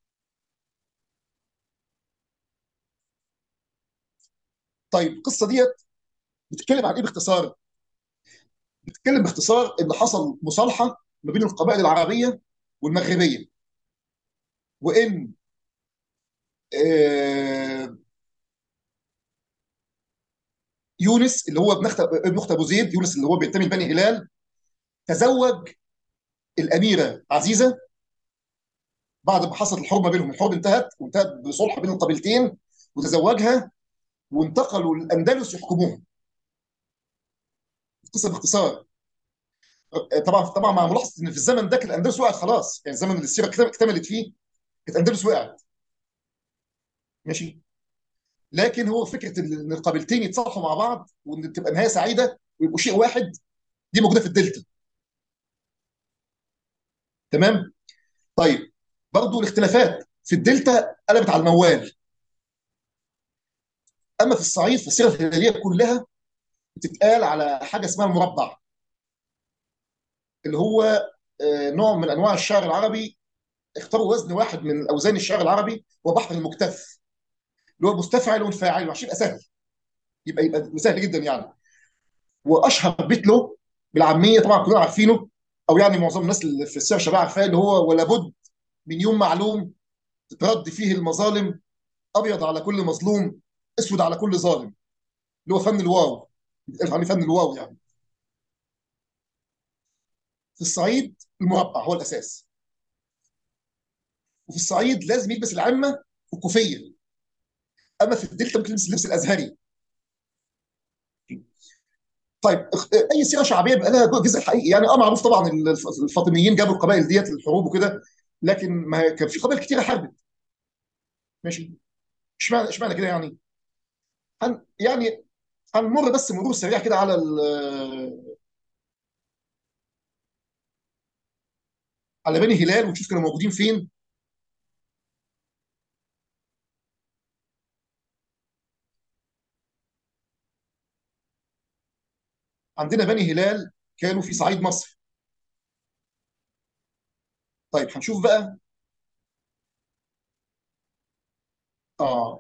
طيب القصه ديت بتتكلم عن ايه باختصار؟ بتتكلم باختصار ان حصل مصالحه ما بين القبائل العربيه والمغربيه وان آه، يونس اللي هو ابن اخت ابن اخت ابو زيد يونس اللي هو بينتمي لبني هلال تزوج الاميره عزيزه بعد ما حصلت الحرب ما بينهم الحرب انتهت وانتهت بصلح بين القبيلتين وتزوجها وانتقلوا للاندلس يحكموها القصه باختصار طبعا طبعا مع ملاحظه ان في الزمن ده كانت الاندلس وقعت خلاص يعني الزمن اللي السيره اكتمل- اكتملت فيه كانت الاندلس وقعت ماشي لكن هو فكره ان القبيلتين يتصالحوا مع بعض وان تبقى نهايه سعيده ويبقوا شيء واحد دي موجوده في الدلتا تمام طيب برضو الاختلافات في الدلتا قلبت على الموال اما في الصعيد فالسيره الهلاليه كلها بتتقال على حاجه اسمها المربع اللي هو آه، نوع من انواع الشعر العربي اختاروا وزن واحد من اوزان الشعر العربي هو بحر المكتف اللي هو مستفعل وفاعل عشان يبقى سهل يبقى يبقى سهل جدا يعني واشهر بيت له بالعاميه طبعا كلنا عارفينه او يعني معظم الناس اللي في السيره الشباب عارفاه اللي هو ولا بد من يوم معلوم تترد فيه المظالم ابيض على كل مظلوم اسود على كل ظالم اللي هو فن الواو بيتقال عليه فن الواو يعني في الصعيد المربع هو الاساس وفي الصعيد لازم يلبس العمه والكوفيه اما في الدلتا ممكن يلبس اللبس الازهري طيب اخ- اي سيره شعبيه بيبقى لها جزء حقيقي يعني اه معروف طبعا الف- الفاطميين جابوا القبائل ديت للحروب وكده لكن ما كان في قبائل كتيره حاربت ماشي اشمعنى اشمعنى كده يعني هن يعني هنمر بس مرور سريع كده على ال- على بني هلال ونشوف كانوا موجودين فين عندنا بني هلال كانوا في صعيد مصر طيب هنشوف بقى اه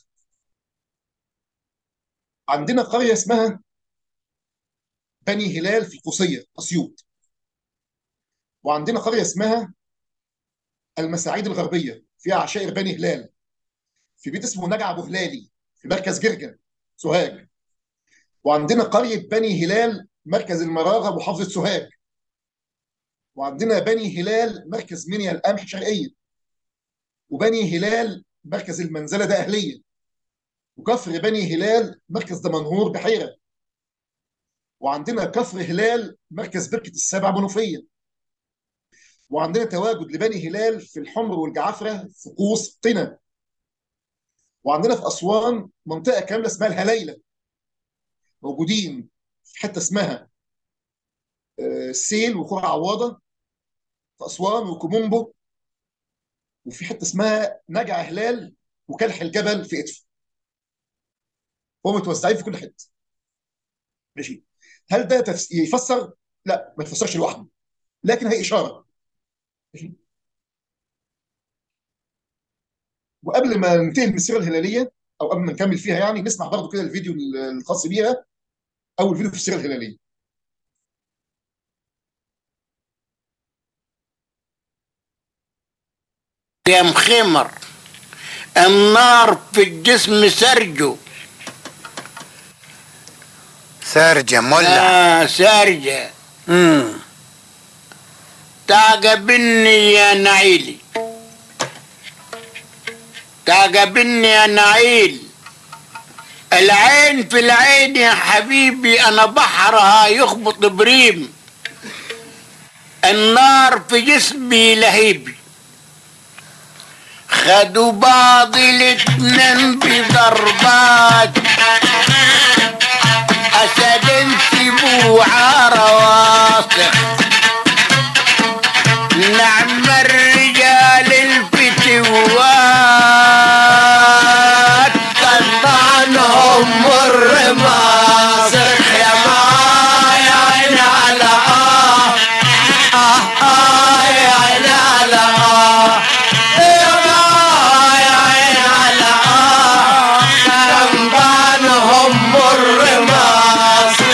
عندنا قريه اسمها بني هلال في القوسيه اسيوط وعندنا قريه اسمها المساعيد الغربيه فيها عشائر بني هلال في بيت اسمه نجع ابو هلالي في مركز جرجا سوهاج وعندنا قريه بني هلال مركز المراغه محافظه سوهاج وعندنا بني هلال مركز منيا القمح شرقيه وبني هلال مركز المنزله ده اهليه وكفر بني هلال مركز دمنهور بحيره وعندنا كفر هلال مركز بركه السبع منوفيه وعندنا تواجد لبني هلال في الحمر والجعفره في قوس قنا وعندنا في اسوان منطقه كامله اسمها الهليله موجودين في حته اسمها آه، سيل وقرى عواضه في اسوان وكومومبو وفي حته اسمها نجع هلال وكلح الجبل في ادفو هم متوزعين في كل حته ماشي هل ده تفس... يفسر؟ لا ما يفسرش لوحده لكن هي اشاره ماشي وقبل ما ننتقل من السيره الهلاليه او قبل ما نكمل فيها يعني نسمع برضو كده الفيديو الخاص بيها اول فيديو في السيره الهلاليه يا مخمر النار في الجسم سرجه سارجة مولع آه سارجة مم. تعجبني يا نعيلي تعجبني يا نعيل العين في العين يا حبيبي انا بحرها يخبط بريم النار في جسمي لهيبي خدوا بعض الاتنين بضربات اسد سبوع رواصخ نعم الرجال الفتوات طبعنهم الرماصخ يا ما يا عين على آه آه آه يا عين على آه يا ما يا عين على آه طبعنهم الرماصخ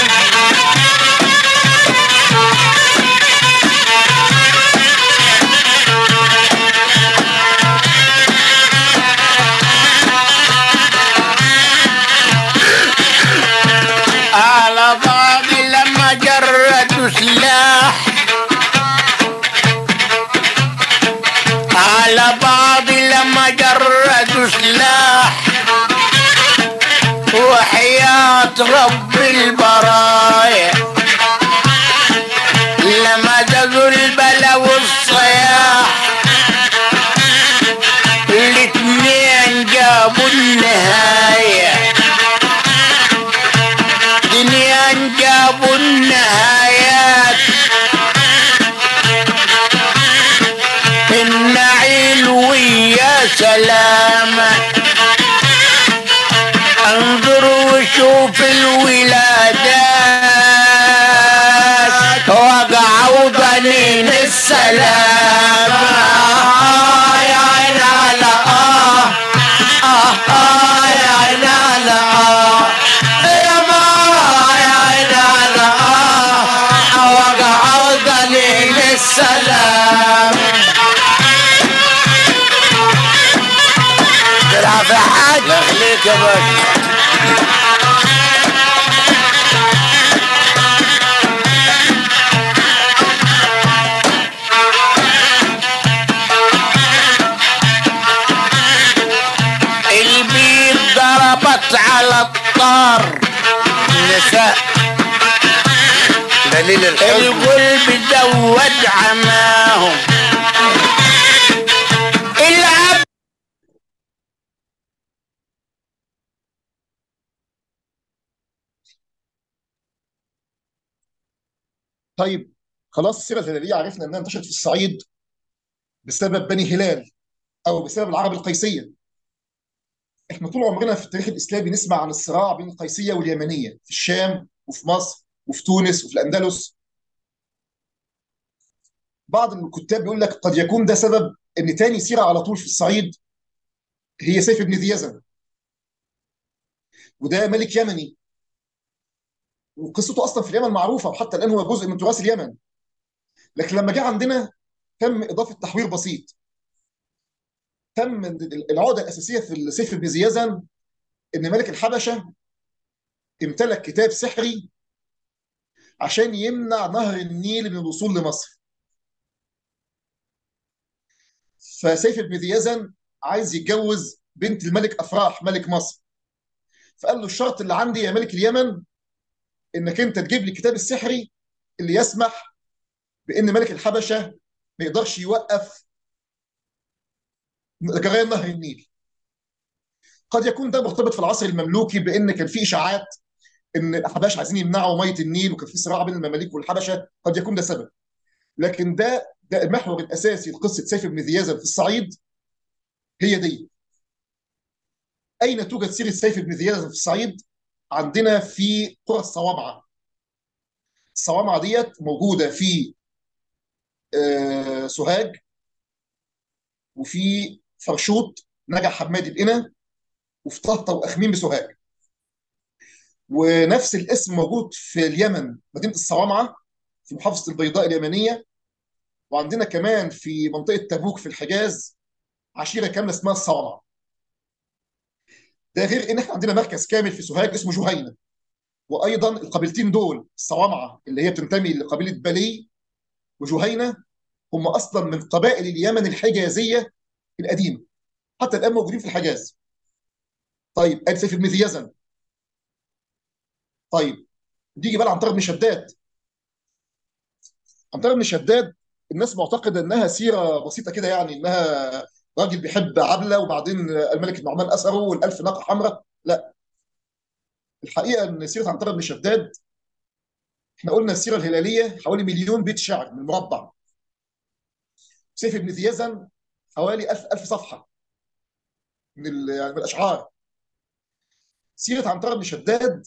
على بعض لما جردوا سلاح على بعض لما جردوا سلاح وحياة رب البرايا لما دقوا البلا والصياح الاتنين جابوا النهايه دنيا جابوا النهايات النعيل ويا سلامة انظر وشوف الولادات وقعوا بنين السلامة آه يا عين على آه آه آه يا عين على آه يا ما يا عين على آه وقعوا دليل السلام تلعب في حاج يخليك يا باشا البيت ضربت على الطار النساء دليل الحزن القلب زود عماهم العب طيب خلاص السيره الهلاليه عرفنا انها انتشرت في الصعيد بسبب بني هلال او بسبب العرب القيسيه احنا طول عمرنا في التاريخ الاسلامي نسمع عن الصراع بين القيسيه واليمنيه في الشام وفي مصر وفي تونس وفي الاندلس بعض الكتاب بيقول لك قد يكون ده سبب ان تاني سيره على طول في الصعيد هي سيف بن ذي يزن وده ملك يمني وقصته اصلا في اليمن معروفه وحتى الان هو جزء من تراث اليمن لكن لما جه عندنا تم اضافه تحوير بسيط تم العقده الاساسيه في سيف بن ذي يزن ان ملك الحبشه امتلك كتاب سحري عشان يمنع نهر النيل من الوصول لمصر فسيف بن ذي يزن عايز يتجوز بنت الملك افراح ملك مصر فقال له الشرط اللي عندي يا ملك اليمن انك انت تجيب لي الكتاب السحري اللي يسمح بان ملك الحبشه ما يقدرش يوقف جريان نهر النيل قد يكون ده مرتبط في العصر المملوكي بان كان في اشاعات ان الاحباش عايزين يمنعوا ميه النيل وكان في صراع بين المماليك والحبشه قد يكون ده سبب لكن ده ده المحور الاساسي لقصه سيف بن ذي يزن في الصعيد هي دي اين توجد سيره سيف بن ذي يزن في الصعيد عندنا في قرى الصوامعه الصوامعه ديت موجوده في آه، سوهاج وفي فرشوط نجع حماد القنا وفي طهطا واخميم بسوهاج ونفس الاسم موجود في اليمن مدينه الصوامعه في محافظه البيضاء اليمنيه وعندنا كمان في منطقه تبوك في الحجاز عشيره كامله اسمها الصوامعه ده غير ان احنا عندنا مركز كامل في سوهاج اسمه جهينه وايضا القبيلتين دول الصوامعه اللي هي بتنتمي لقبيله بلي وجهينه هم اصلا من قبائل اليمن الحجازيه القديمه حتى الان موجودين في الحجاز طيب ادي سيف بن ذي يزن طيب نيجي بقى عنتر بن شداد عنتر بن شداد الناس معتقده انها سيره بسيطه كده يعني انها راجل بيحب عبله وبعدين الملك النعمان اسره والالف ناقه حمراء لا الحقيقه ان سيره عنتر بن شداد احنا قلنا السيره الهلاليه حوالي مليون بيت شعر من مربع سيف بن ذي يزن حوالي 1000 1000 صفحه من ال- يعني من الاشعار سيره عنتر بن شداد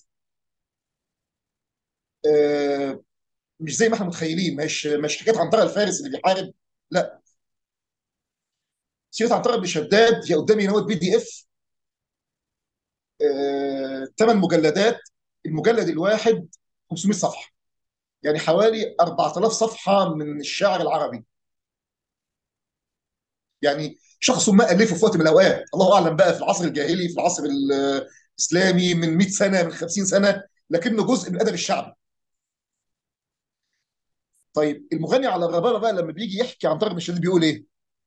آه، مش زي ما احنا متخيلين مش مش حكايه عنتر الفارس اللي بيحارب لا سيره عنتر بن شداد هي قدامي نوت بي دي اف ثمان مجلدات المجلد الواحد 500 صفحه يعني حوالي 4000 صفحه من الشعر العربي يعني شخص ما الفه في وقت من الاوقات الله اعلم بقى في العصر الجاهلي في العصر الاسلامي من 100 سنه من 50 سنه لكنه جزء من الادب الشعبي طيب المغني على الربابه بقى لما بيجي يحكي عن طارق بن شداد بيقول ايه؟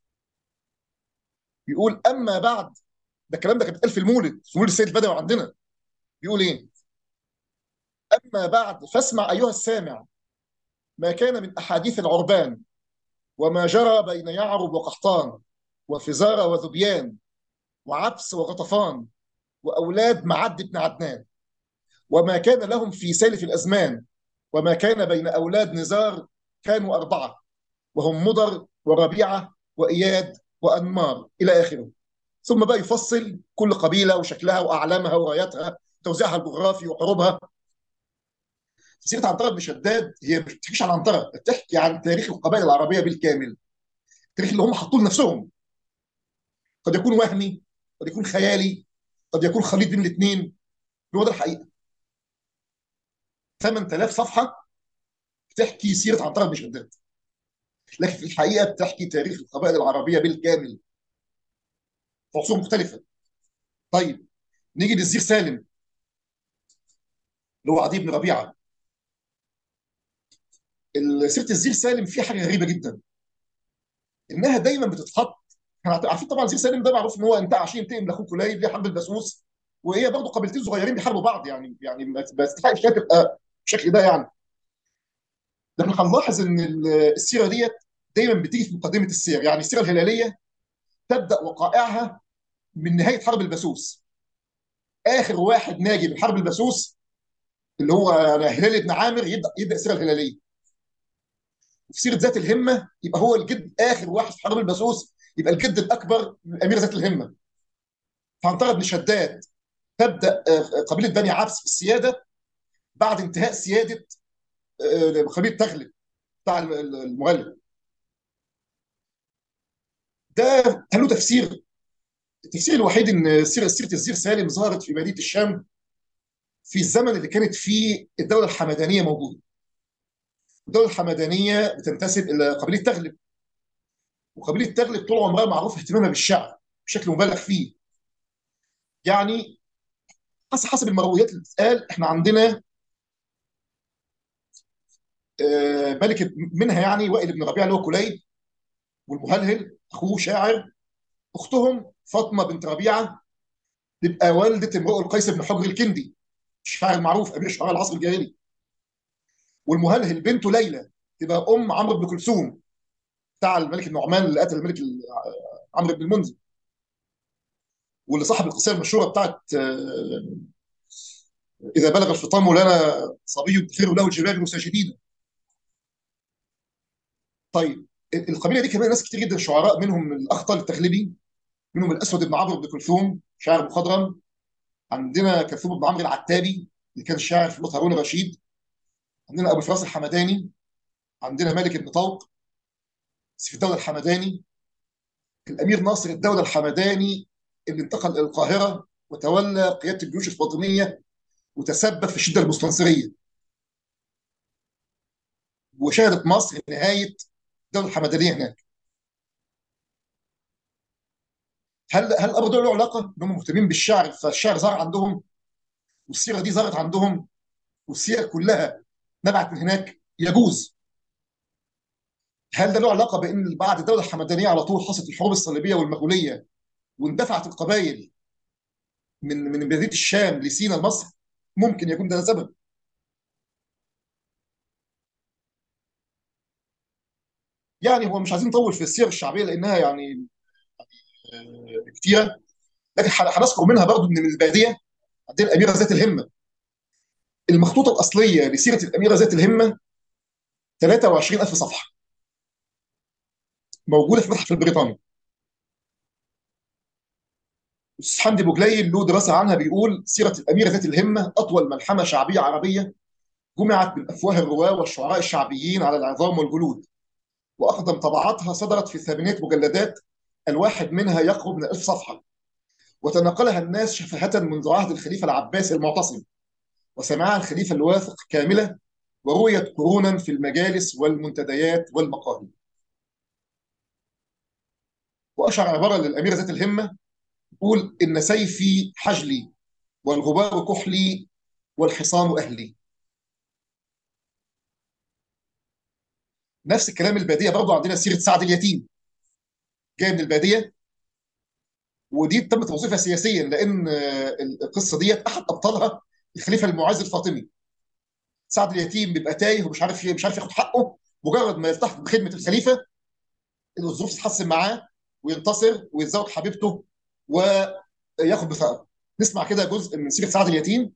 بيقول اما بعد ده الكلام ده كان بيتقال في المولد في مولد السيد البدوي عندنا بيقول ايه؟ اما بعد فاسمع ايها السامع ما كان من احاديث العربان وما جرى بين يعرب وقحطان وفزارة وذبيان وعبس وغطفان واولاد معد بن عدنان وما كان لهم في سالف الازمان وما كان بين اولاد نزار كانوا اربعه وهم مضر وربيعه واياد وانمار الى اخره ثم بقى يفصل كل قبيله وشكلها واعلامها وراياتها توزيعها الجغرافي وحروبها سيره عنترة بن شداد هي مش بتحكيش عن عنترة بتحكي عن تاريخ القبائل العربيه بالكامل التاريخ اللي هم حطوه لنفسهم قد يكون وهمي قد يكون خيالي قد يكون خليط بين الاثنين هو ده الحقيقه 8000 صفحه بتحكي سيره عنترة بن شداد لكن في الحقيقه بتحكي تاريخ القبائل العربيه بالكامل في عصور مختلفه طيب نيجي للزير سالم اللي هو عدي بن ربيعه سيره الزير سالم فيها حاجه غريبه جدا انها دايما بتتحط احنا عارفين طبعا زير سالم ده معروف ان هو انت عشان ينتقم لاخوه كليب ليه حرب البسوس وهي برضه قبيلتين صغيرين بيحاربوا بعض يعني يعني ما تستحقش تبقى بالشكل ده يعني لكن هنلاحظ ان السيره ديت دايما بتيجي في مقدمه السير يعني السيره الهلاليه تبدا وقائعها من نهايه حرب البسوس اخر واحد ناجي من حرب البسوس اللي هو هلال بن عامر يبدا يبدا السيره الهلاليه في سيره ذات الهمه يبقى هو الجد اخر واحد في حرب البسوس يبقى الجد الاكبر للامير ذات الهمه فعنترة بن شداد تبدا آه، قبيله بني عبس في السياده بعد انتهاء سياده آه، قبيله تغلب بتاع المغلب ده هل له تفسير التفسير الوحيد ان سيره سيره الزير سالم ظهرت في مدينه الشام في الزمن اللي كانت فيه الدوله الحمدانيه موجوده الدوله الحمدانيه بتنتسب الى قبيله تغلب وقبيله تغلب طول عمرها معروف اهتمامها بالشعر بشكل مبالغ فيه يعني حسب حسب المرويات اللي بتتقال احنا عندنا آه، ملك منها يعني وائل بن ربيعه اللي هو كليب والمهلهل اخوه شاعر اختهم فاطمه بنت ربيعه تبقى والده امرؤ القيس بن حجر الكندي الشاعر المعروف امير شعراء العصر الجاهلي والمهلهل بنته ليلى تبقى ام عمرو بن كلثوم بتاع الملك النعمان اللي قتل الملك ال- عمرو بن المنذر واللي صاحب القصيده المشهوره بتاعت آه، اذا بلغ الفطام لنا صبي تخير له الجبال ساجدين طيب القبيله دي كمان ناس كتير جدا شعراء منهم الاخطل التغلبي منهم الاسود بن عمرو بن كلثوم شاعر مخضرم عندنا كلثوم بن عمرو العتابي اللي كان شاعر في لغه هارون الرشيد عندنا ابو فراس الحمداني عندنا مالك بن طوق سيف الدوله الحمداني الامير ناصر الدوله الحمداني اللي انتقل الى القاهره وتولى قياده الجيوش الفاطميه وتسبب في الشده المستنصريه وشهدت مصر نهايه الدوله الحمدانيه هناك هل هل الامر ده له علاقه ان هم مهتمين بالشعر فالشعر ظهر عندهم والسيره دي ظهرت عندهم والسيره كلها نبعت من هناك يجوز هل ده له علاقه بان بعد الدوله الحمدانيه على طول حصلت الحروب الصليبيه والمغوليه واندفعت القبائل من من مدينه الشام لسينا لمصر ممكن يكون ده سبب يعني هو مش عايزين نطول في السير الشعبيه لانها يعني آه، كتيره لكن ح- هنذكر منها برضو ان من الباديه عندنا الاميره ذات الهمه المخطوطه الاصليه لسيره الاميره ذات الهمه 23000 صفحه موجوده في المتحف البريطاني الاستاذ حمدي بوجليل له دراسه عنها بيقول سيره الاميره ذات الهمه اطول ملحمه شعبيه عربيه جمعت من افواه الرواه والشعراء الشعبيين على العظام والجلود واقدم طبعاتها صدرت في ثمانيه مجلدات الواحد منها يقرب من ألف صفحه وتناقلها الناس شفهة منذ عهد الخليفة العباسي المعتصم وسمعها الخليفة الواثق كاملة ورويت قرونا في المجالس والمنتديات والمقاهي وأشعر عبارة للأميرة ذات الهمة يقول إن سيفي حجلي والغبار كحلي والحصان أهلي نفس الكلام البادية برضو عندنا سيرة سعد اليتيم جاي من البادية ودي تم توظيفها سياسيا لأن آه، القصة ديت أحد أبطالها الخليفة المعز الفاطمي سعد اليتيم بيبقى تايه ومش عارف مش عارف ياخد حقه مجرد ما يلتحق بخدمه الخليفه الظروف تتحسن معاه وينتصر ويتزوج حبيبته وياخد بثأره نسمع كده جزء من سيره سعد اليتيم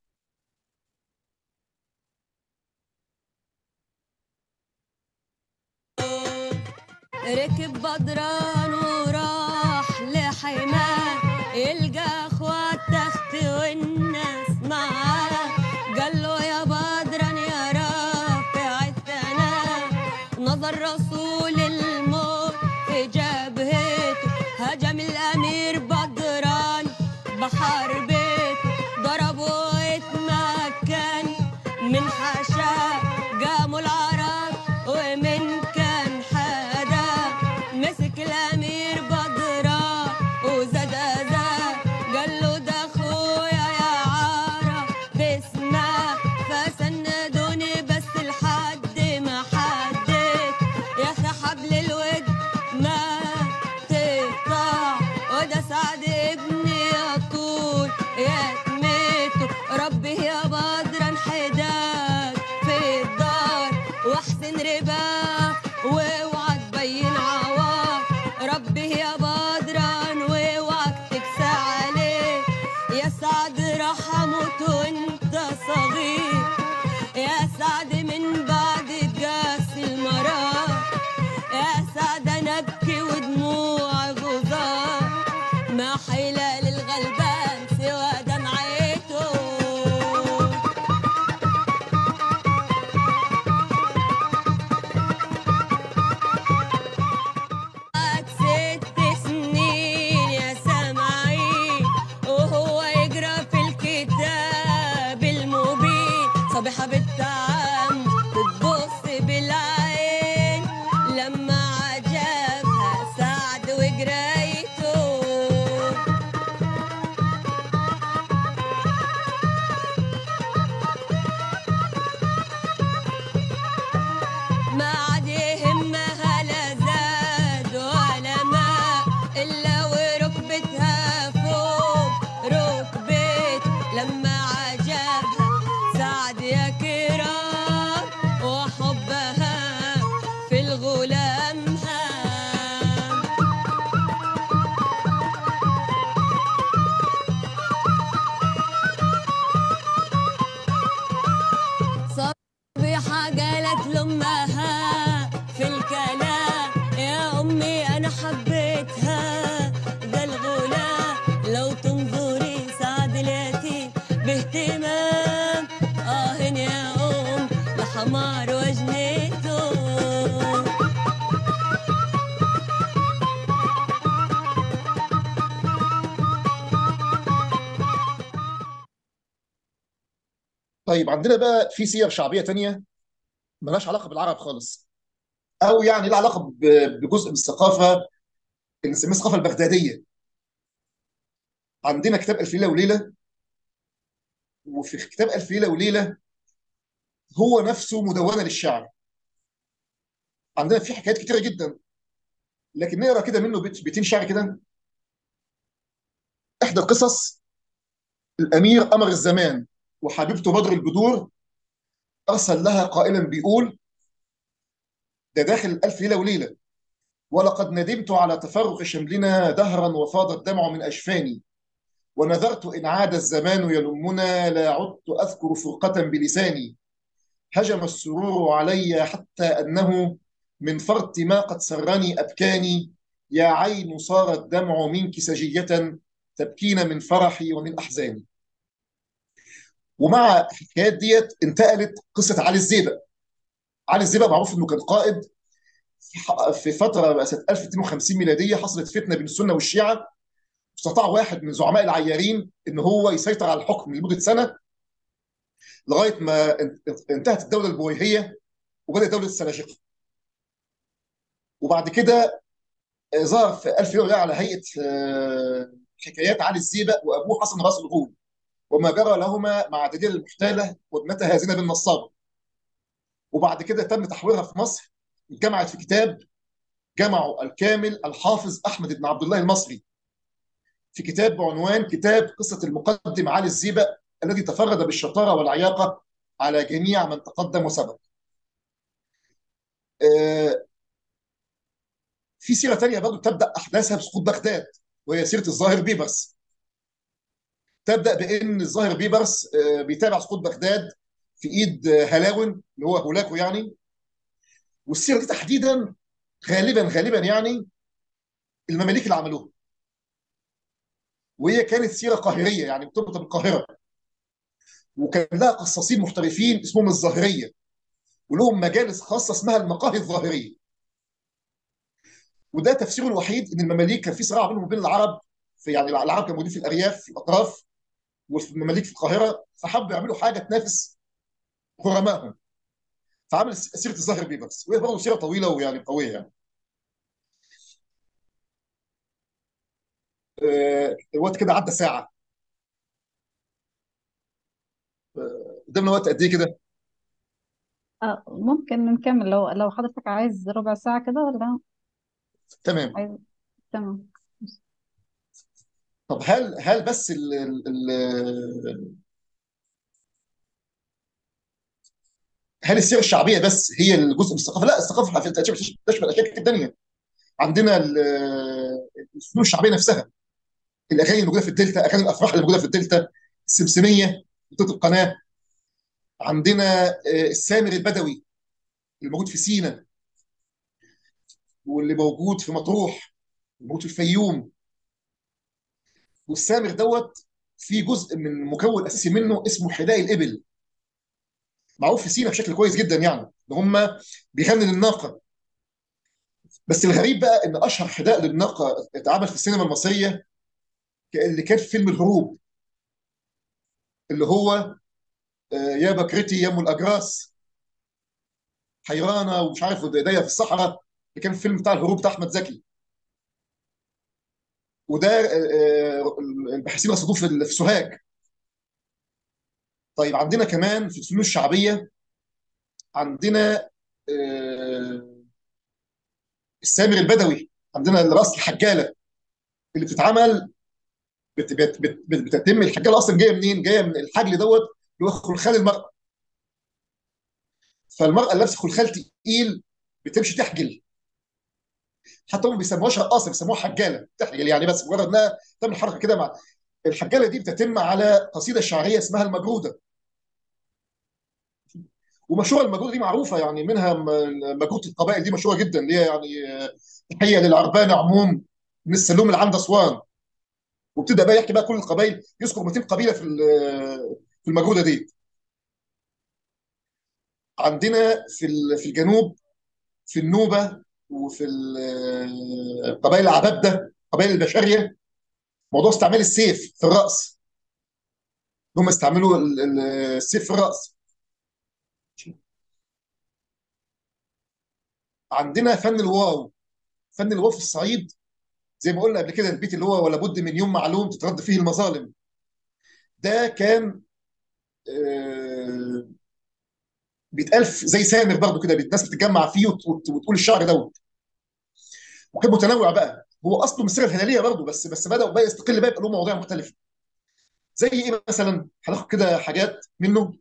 ركب بدران وراح لحماه يلقى اخوات تخت والناس معاه قال له يا بدران يا رافع الثناء نظر رسول الموت في جبهته هجم الامير بدران بحربته ضربه واتمكن من حشاه قاموا العرب ومن كان حدا مسك الامير بدران وزاد اذاه قال له ده اخويا يا عرب باسمه فسندوني بس لحد ما حديت يا اخي حبل الود ما تقطع وده سعد ابني يطول ولمها صبيحة قالت لأمها في الكلام يا أمي أنا حبيتها ده الغلام لو تنظري سعد اليتيم باهتمام آه يا أم لحمار وجنيته طيب عندنا بقى في سير شعبيه تانية ملهاش علاقه بالعرب خالص او يعني لها علاقه ب- بجزء من الثقافه اللي نسميها الثقافه البغداديه عندنا كتاب الف ليله وليله وفي كتاب الف ليله وليله هو نفسه مدونه للشعر عندنا في حكايات كتيره جدا لكن نقرا كده منه بيت- بيتين شعر كده احدى القصص الامير قمر الزمان وحبيبته بدر البدور ارسل لها قائلا بيقول ده داخل الف ليله وليله ولقد ندمت على تفرق شملنا دهرا وفاض الدمع من أجفاني ونذرت إن عاد الزمان يلمنا لا عدت أذكر فرقة بلساني هجم السرور علي حتى أنه من فرط ما قد سرني أبكاني يا عين صار الدمع منك سجية تبكين من فرحي ومن أحزاني ومع الحكايات ديت انتقلت قصة علي الزيبق علي الزيبق معروف انه كان قائد في ح- في فتره سنه 1250 ميلاديه حصلت فتنه بين السنه والشيعه استطاع واحد من زعماء العيارين ان هو يسيطر على الحكم لمده سنه لغايه ما انت- انتهت الدوله البويهيه وبدات دوله السلاجقه وبعد كده آه، ظهر في 1000 يوم على هيئه آه، حكايات علي الزيبق وابوه حسن راس الغول وما جرى لهما مع دليل المحتاله وابنتها زينب النصاب وبعد كده تم تحويرها في مصر اتجمعت في كتاب جمعه الكامل الحافظ احمد بن عبد الله المصري في كتاب بعنوان كتاب قصه المقدم علي الزيبق الذي تفرد بالشطاره والعياقه على جميع من تقدم وسبق. آه، في سيره ثانيه برضه تبدا احداثها بسقوط بغداد وهي سيره الظاهر بيبرس. تبدا بان الظاهر بيبرس آه، بيتابع سقوط بغداد في ايد آه، هلاون اللي هو هولاكو يعني والسيره دي تحديدا غالبا غالبا يعني المماليك اللي عملوها وهي كانت سيره قاهريه يعني مرتبطه بالقاهره وكان لها قصاصين محترفين اسمهم الظاهريه ولهم مجالس خاصه اسمها المقاهي الظاهريه وده تفسيره الوحيد ان المماليك كان في صراع بينهم وبين العرب في يعني العرب كانوا موجودين في الارياف في الاطراف وفي المماليك في القاهره فحبوا يعملوا حاجه تنافس غرمائهم فعمل سيره الظاهر بيبرس وهي برضه سيره طويله ويعني قويه يعني آه، الوقت كده عدى ساعه آه، قدامنا وقت قد ايه كده؟ آه ممكن نكمل لو لو حضرتك عايز ربع ساعة كده ولا تمام عايز تمام طب هل هل بس ال ال ال هل السيره الشعبيه بس هي الجزء من الثقافه؟ لا الثقافه على فكرة تشمل تشمل اشياء كتير تانيه عندنا ال- الفنون الشعبيه نفسها الاغاني اللي موجوده في الدلتا اغاني الافراح اللي موجوده في الدلتا السمسميه منطقه القناه عندنا آه، السامر البدوي اللي موجود في سينا واللي موجود في مطروح موجود في الفيوم والسامر دوت في جزء من مكون اساسي منه اسمه حداء الابل معروف في سينا بشكل كويس جدا يعني ان هم بيغني للناقه بس الغريب بقى ان اشهر حداء للناقه اتعمل في السينما المصريه اللي كان في فيلم الهروب اللي هو آه، يا بكرتي يا ام الاجراس حيرانه ومش عارف ايديا في الصحراء اللي كان الفيلم بتاع الهروب بتاع احمد زكي وده آه، آه، الباحثين رصدوه في في سوهاج طيب عندنا كمان في الفنون الشعبيه عندنا آه، السامر البدوي عندنا راس الحجاله اللي بتتعمل بت بت بت بت بتتم الحجاله اصلا جايه منين؟ جايه من الحجل دوت اللي هو خلخال المراه فالمراه اللي لابسه خلخال تقيل بتمشي تحجل حتى هم بيسموهاش رقاصه بيسموها حجاله تحجل يعني بس مجرد انها تعمل حركه كده مع الحجاله دي بتتم على قصيده شعريه اسمها المجروده ومشهوره المجروده دي معروفه يعني منها م- مجروده القبائل دي مشهوره جدا اللي هي يعني آه، تحيه للعربان عموم من السلوم العند اسوان وابتدى بقى يحكي بقى كل القبائل يذكر 200 قبيله في ال- في المجروده دي عندنا في ال- في الجنوب في النوبه وفي ال- قبائل العبابده قبائل البشريه موضوع استعمال السيف في الراس هم استعملوا ال- ال- السيف في الراس عندنا فن الواو فن الواو في الصعيد زي ما قلنا قبل كده البيت اللي هو ولا بد من يوم معلوم تترد فيه المظالم ده كان آه، بيتقال في- زي سامر برضه كده الناس بتتجمع فيه وت- وت- وتقول الشعر دوت وكان متنوع بقى هو اصله من السيره الهلاليه برضه بس بس بدا بقى يستقل بقى يبقى له مواضيع مختلفه زي ايه مثلا هناخد كده حاجات منه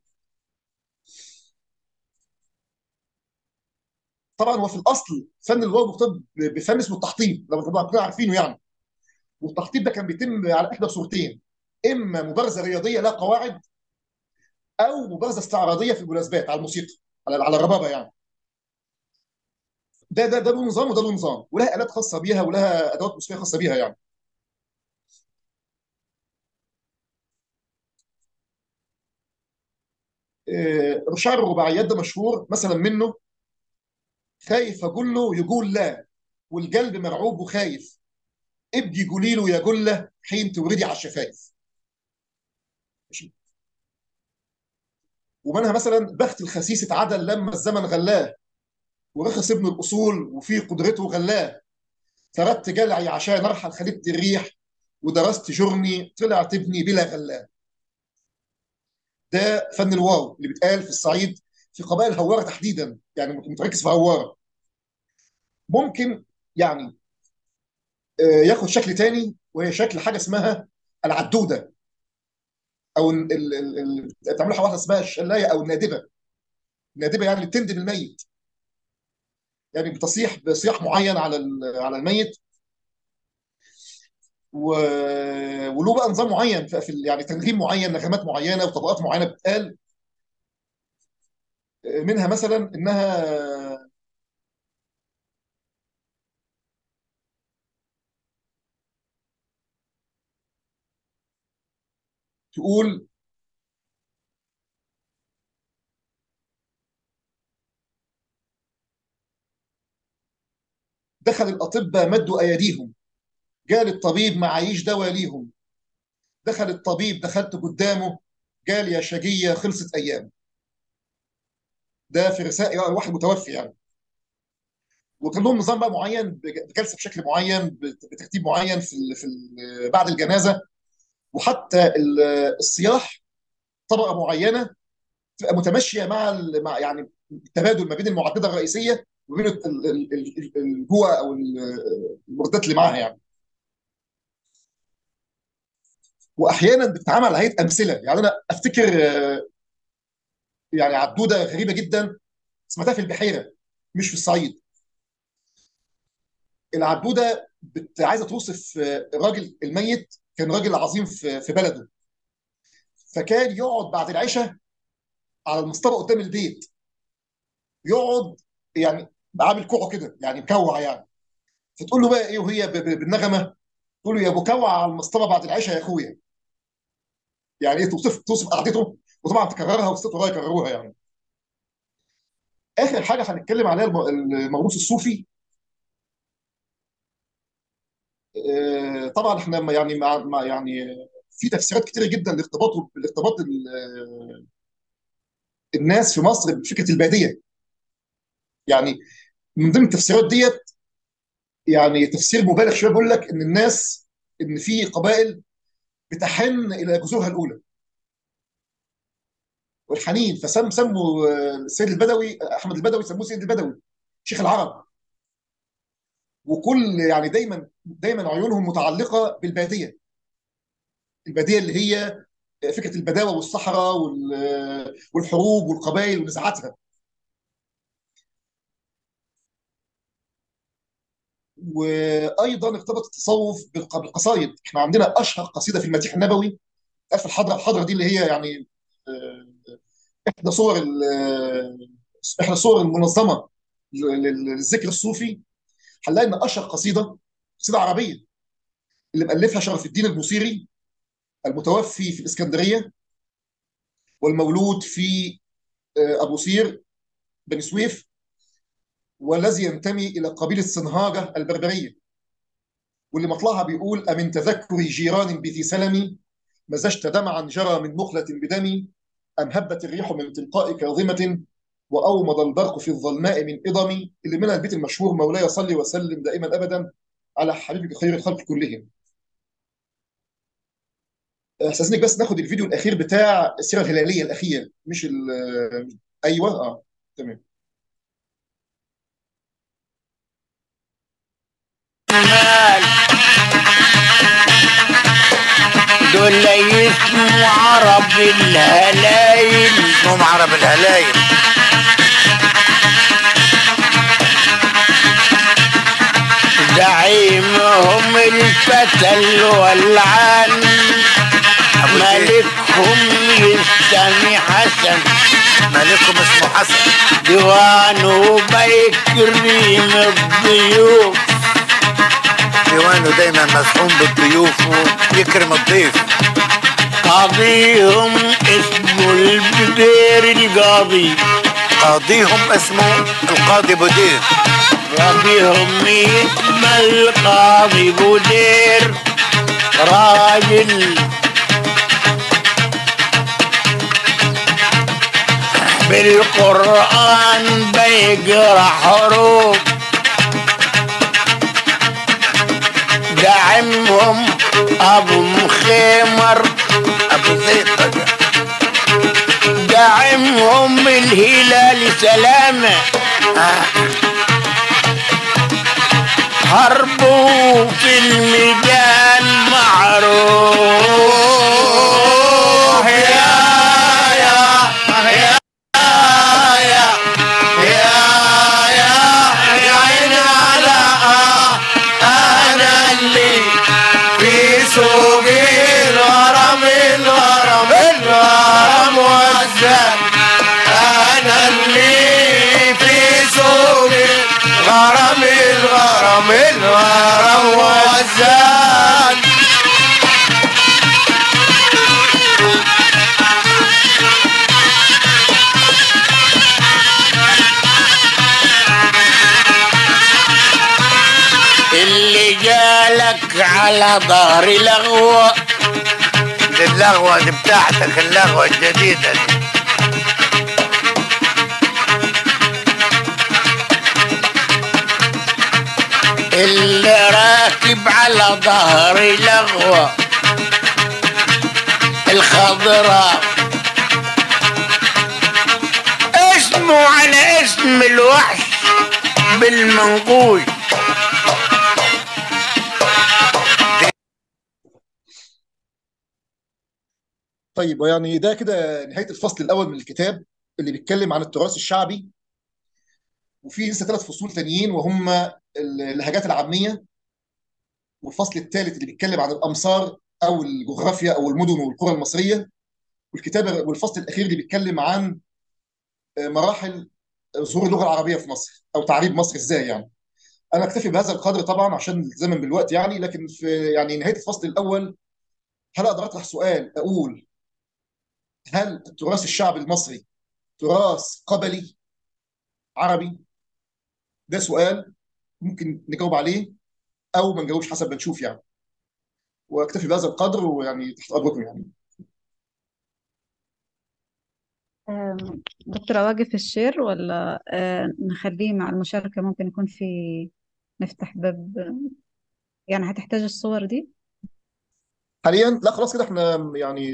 طبعا هو في الاصل فن الواو مرتبط بفن اسمه التحطيب لو طبعا كلنا عارفينه يعني والتخطيط ده كان بيتم على احدى صورتين اما مبارزه رياضيه لا قواعد او مبارزه استعراضيه في المناسبات على الموسيقى على على الربابه يعني ده ده ده له نظام وده له نظام ولها الات خاصه بيها ولها ادوات موسيقيه خاصه بيها يعني آه، شعر الرباعيات ده مشهور مثلا منه خايف اقول له يقول لا والقلب مرعوب وخايف ابدي قولي له يا جله حين توردي على الشفايف ماشي ومنها مثلا بخت الخسيس اتعدل لما الزمن غلاه ورخص ابن الاصول وفي قدرته غلاه فردت جلعي عشان ارحل خليت الريح ودرست جرني طلع تبني بلا غلاه ده فن الواو اللي بيتقال في الصعيد في قبائل هواره تحديدا يعني متركز في هواره ممكن يعني آه، ياخد شكل تاني وهي شكل حاجه اسمها العدوده او ال- ال- ال- ال- بتعملها واحده اسمها الشلايه او النادبه النادبه يعني اللي بتندب الميت يعني بتصيح بصياح معين على ال- على الميت و... وله بقى نظام معين في في ال- يعني تنغيم معين نغمات معينه وطبقات معينه بتتقال منها مثلا انها تقول دخل الاطباء مدوا ايديهم قال الطبيب معيش دواء ليهم دخل الطبيب دخلت قدامه قال يا شقيه خلصت ايام ده في رسائل واحد متوفي يعني وكان لهم نظام بقى معين بجلسه بشكل معين بترتيب معين في ال في ال بعد الجنازه وحتى ال- الصياح طبقه معينه تبقى متماشيه مع ال- مع يعني التبادل ما بين المعدده الرئيسيه وبين ال- ال- ال- ال- الجوع او ال- المردات اللي معاها يعني واحيانا بتتعمل على هيئه امثله يعني انا افتكر آه، يعني عدوده غريبه جدا سمعتها في البحيره مش في الصعيد العبوده بت... عايزه توصف آه، راجل الميت كان راجل عظيم في في بلده فكان يقعد بعد العشاء على المصطبه قدام البيت يقعد يعني عامل كوعه كده يعني مكوع يعني فتقول له بقى ايه وهي ب... ب... بالنغمه تقول له يا ابو كوع على المصطبه بعد العشاء يا اخويا يعني ايه توصف توصف قعدته وطبعا تكررها وستات وراها يكرروها يعني اخر حاجه هنتكلم عليها الم- الموروث الصوفي آه، طبعا احنا ما- يعني مع مع- يعني في تفسيرات كتيره جدا لارتباط لارتباط ال- الناس في مصر بفكره الباديه يعني من ضمن التفسيرات ديت يعني تفسير مبالغ شويه بيقول لك ان الناس ان في قبائل بتحن الى جذورها الاولى والحنين فسم سموا آه، السيد البدوي احمد البدوي سموه سيد البدوي شيخ العرب وكل يعني دايما دايما عيونهم متعلقه بالباديه الباديه اللي هي فكره البداوه والصحراء وال- والحروب والقبائل ونزاعاتها وايضا ارتبط التصوف بالق- بالقصايد احنا عندنا اشهر قصيده في المديح النبوي عارف الحضره الحضره دي اللي هي يعني آه، احدى صور ال- آه، احدى الصور المنظمه لل- لل- للذكر الصوفي هنلاقي ان اشهر قصيده قصيده عربيه اللي مؤلفها شرف الدين البوصيري المتوفي في الاسكندريه والمولود في آه، ابو سير بني سويف والذي ينتمي الى قبيله سنهاجه البربريه واللي مطلعها بيقول أمن تذكر جيران بذي سلم مزجت دمعا جرى من مخلة بدمي أم هبت الريح من تلقاء كاظمة وأومض البرق في الظلماء من إضمي اللي منها البيت المشهور مولاي صل وسلم دائما أبدا على حبيبك خير الخلق كلهم استاذنك بس ناخد الفيديو الاخير بتاع السيره الهلاليه الاخير مش ال ايوه اه تمام مال دول اسمه عرب الهلايل اسمهم عرب الهلايل زعيمهم الفتى الولعان أبو زيد. ملكهم يستمي حسن مالكهم اسمه حسن ديوانه بيكريم الضيوف ديوانه دايما مسحوم بالضيوف ويكرم الضيف قاضيهم اسمه البدير القاضي قاضيهم اسمه القاضي بودير وبهم اسم القاضي بدير راجل بالقرآن بيقرأ حروف دعمهم أبو مخيمر ابو زيد بقى. دعمهم الهلال سلامة حربه في الميدان معروف يا يا يا يا يا يا يا عين على انا اللي في سوق الغرام الغرام الغرام والزاد انا اللي في سوق الغرام الغرام الغرام والزاد اللي جالك على ظهر لغوه دي اللغوة دي بتاعتك اللغوة الجديدة دي اللي راكب على ظهر لغوة الخضراء اسمه على اسم الوحش بالمنقوش طيب ويعني ده كده نهايه الفصل الاول من الكتاب اللي بيتكلم عن التراث الشعبي وفي لسه ثلاث فصول تانيين وهم اللهجات العاميه والفصل الثالث اللي بيتكلم عن الامصار او الجغرافيا او المدن والقرى المصريه والكتاب والفصل الاخير اللي بيتكلم عن مراحل ظهور اللغه العربيه في مصر او تعريب مصر ازاي يعني انا اكتفي بهذا القدر طبعا عشان الزمن بالوقت يعني لكن في يعني نهايه الفصل الاول هل اقدر اطرح سؤال اقول هل التراث الشعبي المصري تراث قبلي عربي ده سؤال ممكن نجاوب عليه او ما نجاوبش حسب ما نشوف يعني واكتفي بهذا القدر ويعني تحت امركم يعني آم، دكتور أواقف الشير ولا آه، نخليه مع المشاركة ممكن يكون في نفتح باب يعني هتحتاج الصور دي حاليا لا خلاص كده احنا يعني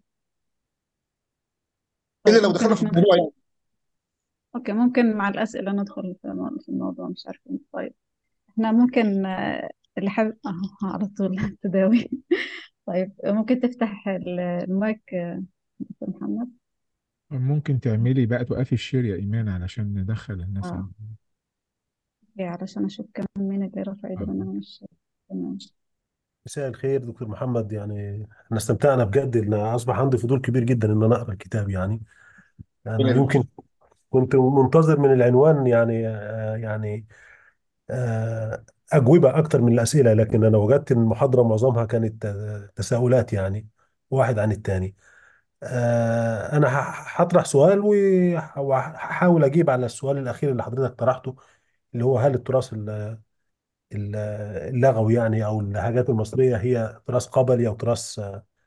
طيب الا لو ممكن دخلنا في احنا الموضوع يعني اوكي ممكن مع الأسئلة ندخل في المو- في الموضوع مش عارفين طيب احنا ممكن آه، اللي حابب اه على طول تداوي طيب ممكن تفتح ال- المايك آه، دكتور محمد ممكن تعملي بقى توقفي الشير يا إيمان علشان ندخل الناس اه على إيه علشان اشوف كمان مين اللي رفع ايده لان انا مش تمام مساء الخير دكتور محمد يعني احنا استمتعنا بجد ان اصبح عندي فضول كبير جدا ان انا اقرا الكتاب يعني انا تمام يمكن كنت منتظر من العنوان يعني آه يعني آه اجوبه اكتر من الاسئله لكن انا وجدت ان المحاضره معظمها كانت آه، تساؤلات يعني واحد عن التاني آه انا ه- هطرح سؤال وه- وهحاول اجيب على السؤال الاخير اللي حضرتك طرحته اللي هو هل التراث ال- ال- اللغوي يعني او اللهجات المصريه هي تراث قبلي او تراث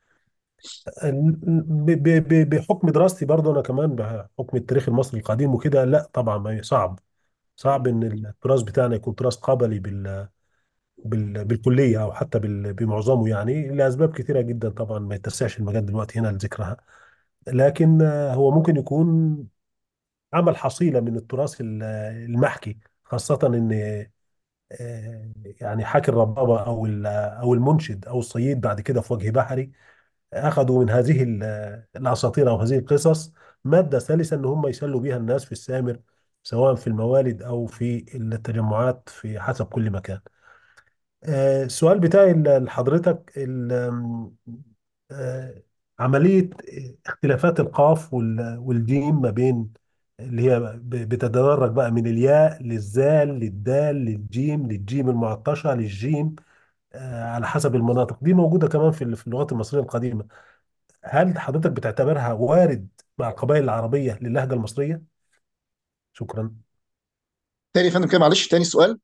ب- ب- ب- بحكم دراستي برضه انا كمان بحكم التاريخ المصري القديم وكده لا طبعا ما صعب صعب ان التراث بتاعنا يكون تراث قبلي بال بال بالكليه او حتى بال بمعظمه يعني لاسباب كثيره جدا طبعا ما يتسعش المجال دلوقتي هنا لذكرها لكن آه، هو ممكن يكون عمل حصيله من التراث ال- المحكي خاصه ان آه، يعني حاكي الربابه او ال- او المنشد او الصييد بعد كده في وجه بحري أخذوا من هذه ال- الأساطير أو هذه القصص مادة سلسة إن هم يسلوا بيها الناس في السامر سواء في الموالد أو في التجمعات في حسب كل مكان آه، السؤال بتاعي ل- لحضرتك ال- آم، آه، عملية اختلافات القاف وال- والجيم ما بين اللي هي ب- بتتدرج بقى من الياء للزال للدال للجيم للجيم المعطشة للجيم آه، على حسب المناطق دي موجودة كمان في في اللغات المصرية القديمة هل حضرتك بتعتبرها وارد مع القبائل العربية للهجة المصرية؟ شكرا. تاني يا فندم كده معلش تاني سؤال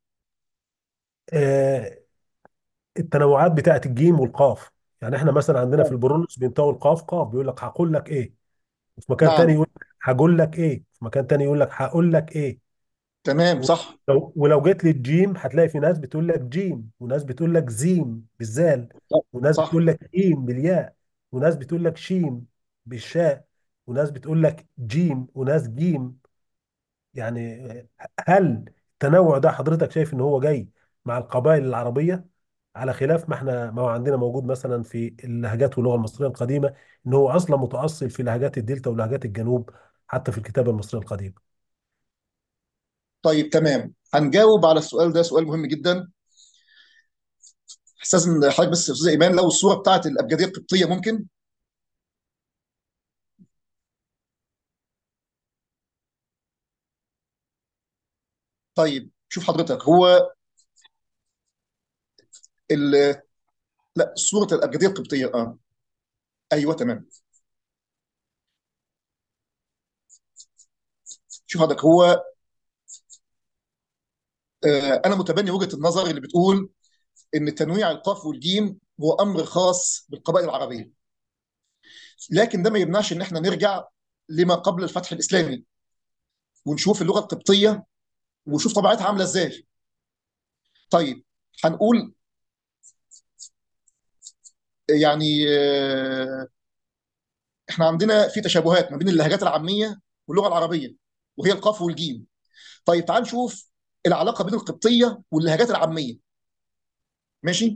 آه التنوعات بتاعت الجيم والقاف يعني احنا مثلا عندنا في البرولوس بينطقوا القاف قاف بيقول لك هقول لك ايه وفي مكان تاني نعم يقول لك هقول لك ايه في مكان تاني يقول لك هقول لك ايه تمام صح ولو ولو جيت للجيم هتلاقي في ناس بتقول لك جيم وناس بتقول لك زيم بالزال وناس صح بتقول لك ايم بالياء وناس بتقول لك شيم بالشاء وناس بتقول لك جيم وناس جيم يعني هل التنوع ده حضرتك شايف ان هو جاي مع القبائل العربية على خلاف ما احنا ما هو عندنا موجود مثلا في اللهجات واللغة المصرية القديمة ان هو اصلا متأصل في لهجات الدلتا ولهجات الجنوب حتى في الكتابة المصرية القديمة طيب تمام هنجاوب على السؤال ده سؤال مهم جدا استاذن حضرتك بس يا استاذ ايمان لو الصوره بتاعت الابجديه القبطيه ممكن طيب شوف حضرتك هو ال... لا صوره الابجديه القبطيه اه ايوه تمام شوف حضرتك هو آه انا متبني وجهه النظر اللي بتقول ان تنويع القاف والجيم هو امر خاص بالقبائل العربيه لكن ده ما يمنعش ان احنا نرجع لما قبل الفتح الاسلامي ونشوف اللغه القبطيه ونشوف طبيعتها عامله ازاي طيب هنقول يعني آه، احنا عندنا في تشابهات ما بين اللهجات العاميه واللغه العربيه وهي القاف والجيم طيب تعال نشوف العلاقه بين القبطيه واللهجات العاميه ماشي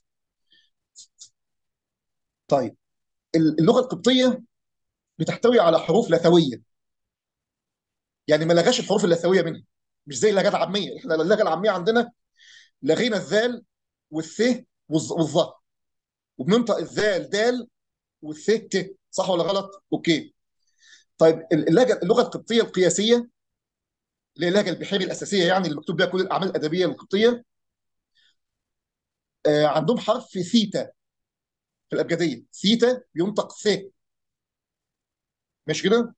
طيب اللغه القبطيه بتحتوي على حروف لثويه يعني ما لغاش الحروف اللثويه منها مش زي اللهجات العاميه احنا اللهجه العاميه عندنا لغينا الذال والث والظ والظ. وبننطق الذال دال والث ت صح ولا غلط؟ اوكي طيب اللهجه اللغه القبطيه القياسيه اللي هي اللهجه البحيري الاساسيه يعني اللي مكتوب بها كل الاعمال الادبيه القبطيه آه عندهم حرف ثيتا في الابجديه ثيتا بينطق ث مش كده؟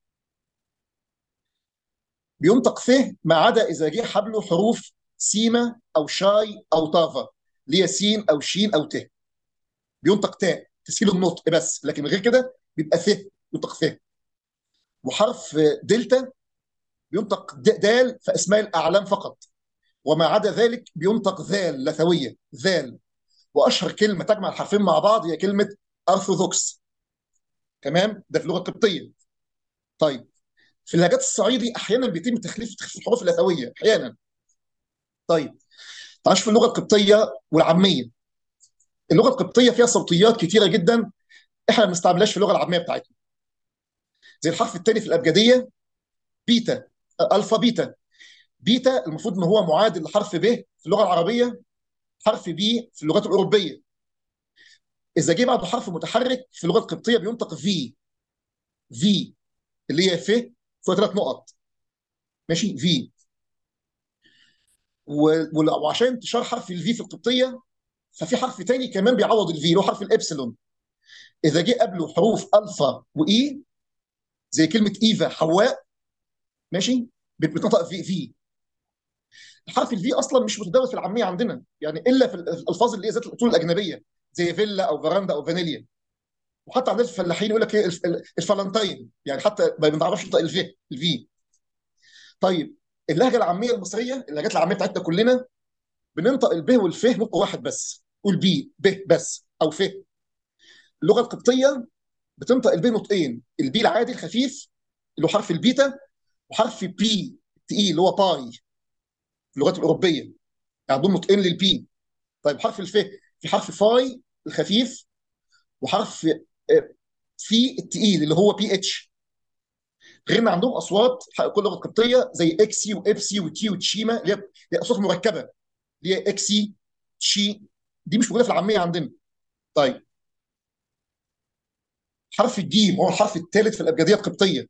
بينطق ث ما عدا اذا جه حبله حروف سيما او شاي او طافا اللي هي سين او شين او ت بينطق تاء تسهيل النطق بس لكن غير كده بيبقى ث بينطق ث وحرف دلتا بينطق د- دال في اسماء الاعلام فقط وما عدا ذلك بينطق ذال لثويه ذال واشهر كلمه تجمع الحرفين مع بعض هي كلمه ارثوذكس تمام ده في اللغه القبطيه طيب في اللهجات الصعيدي احيانا بيتم تخليف تخليف الحروف اللثويه احيانا طيب تعال نشوف اللغه القبطيه والعاميه اللغه القبطيه فيها صوتيات كتيره جدا احنا ما بنستعملهاش في اللغه العاميه بتاعتنا زي الحرف الثاني في الابجديه بيتا الفا بيتا بيتا المفروض ان هو معادل لحرف ب في اللغه العربيه حرف بي في اللغات الاوروبيه اذا جه بعده حرف متحرك في اللغه القبطيه بينطق في في اللي هي ف فيها ثلاث نقط ماشي في و- ول- وعشان انتشار حرف الفي في القبطيه ففي حرف تاني كمان بيعوض الفي اللي هو حرف الابسلون اذا جه قبله حروف الفا واي زي كلمه ايفا حواء ماشي بت- بتنطق في في حرف الفي اصلا مش متداول في العاميه عندنا يعني الا في الالفاظ اللي هي ذات الاصول الاجنبيه زي فيلا او فراندا او فانيليا وحتى عندنا الفلاحين يقول لك ايه الف- الفالنتين يعني حتى ما بنعرفش ننطق الفي الفي طيب اللهجه العاميه المصريه اللهجات العاميه بتاعتنا كلنا بننطق الب والف نطق واحد بس قول بي ب بس او ف اللغه القبطيه بتنطق الب نطقين البي العادي الخفيف اللي هو حرف البيتا وحرف بي تقيل اللي هو باي في اللغات الاوروبيه يعني عندهم نطقين للبي طيب حرف الف في حرف فاي الخفيف وحرف آه، في التقيل اللي هو بي اتش غير ان عندهم اصوات كل لغه قبطيه زي اكسي وابسي وتي وتشيما اللي هي اللي هي اصوات مركبه اللي هي اكسي تشي دي مش موجوده في العاميه عندنا طيب حرف الجيم هو الحرف الثالث في الابجديه القبطيه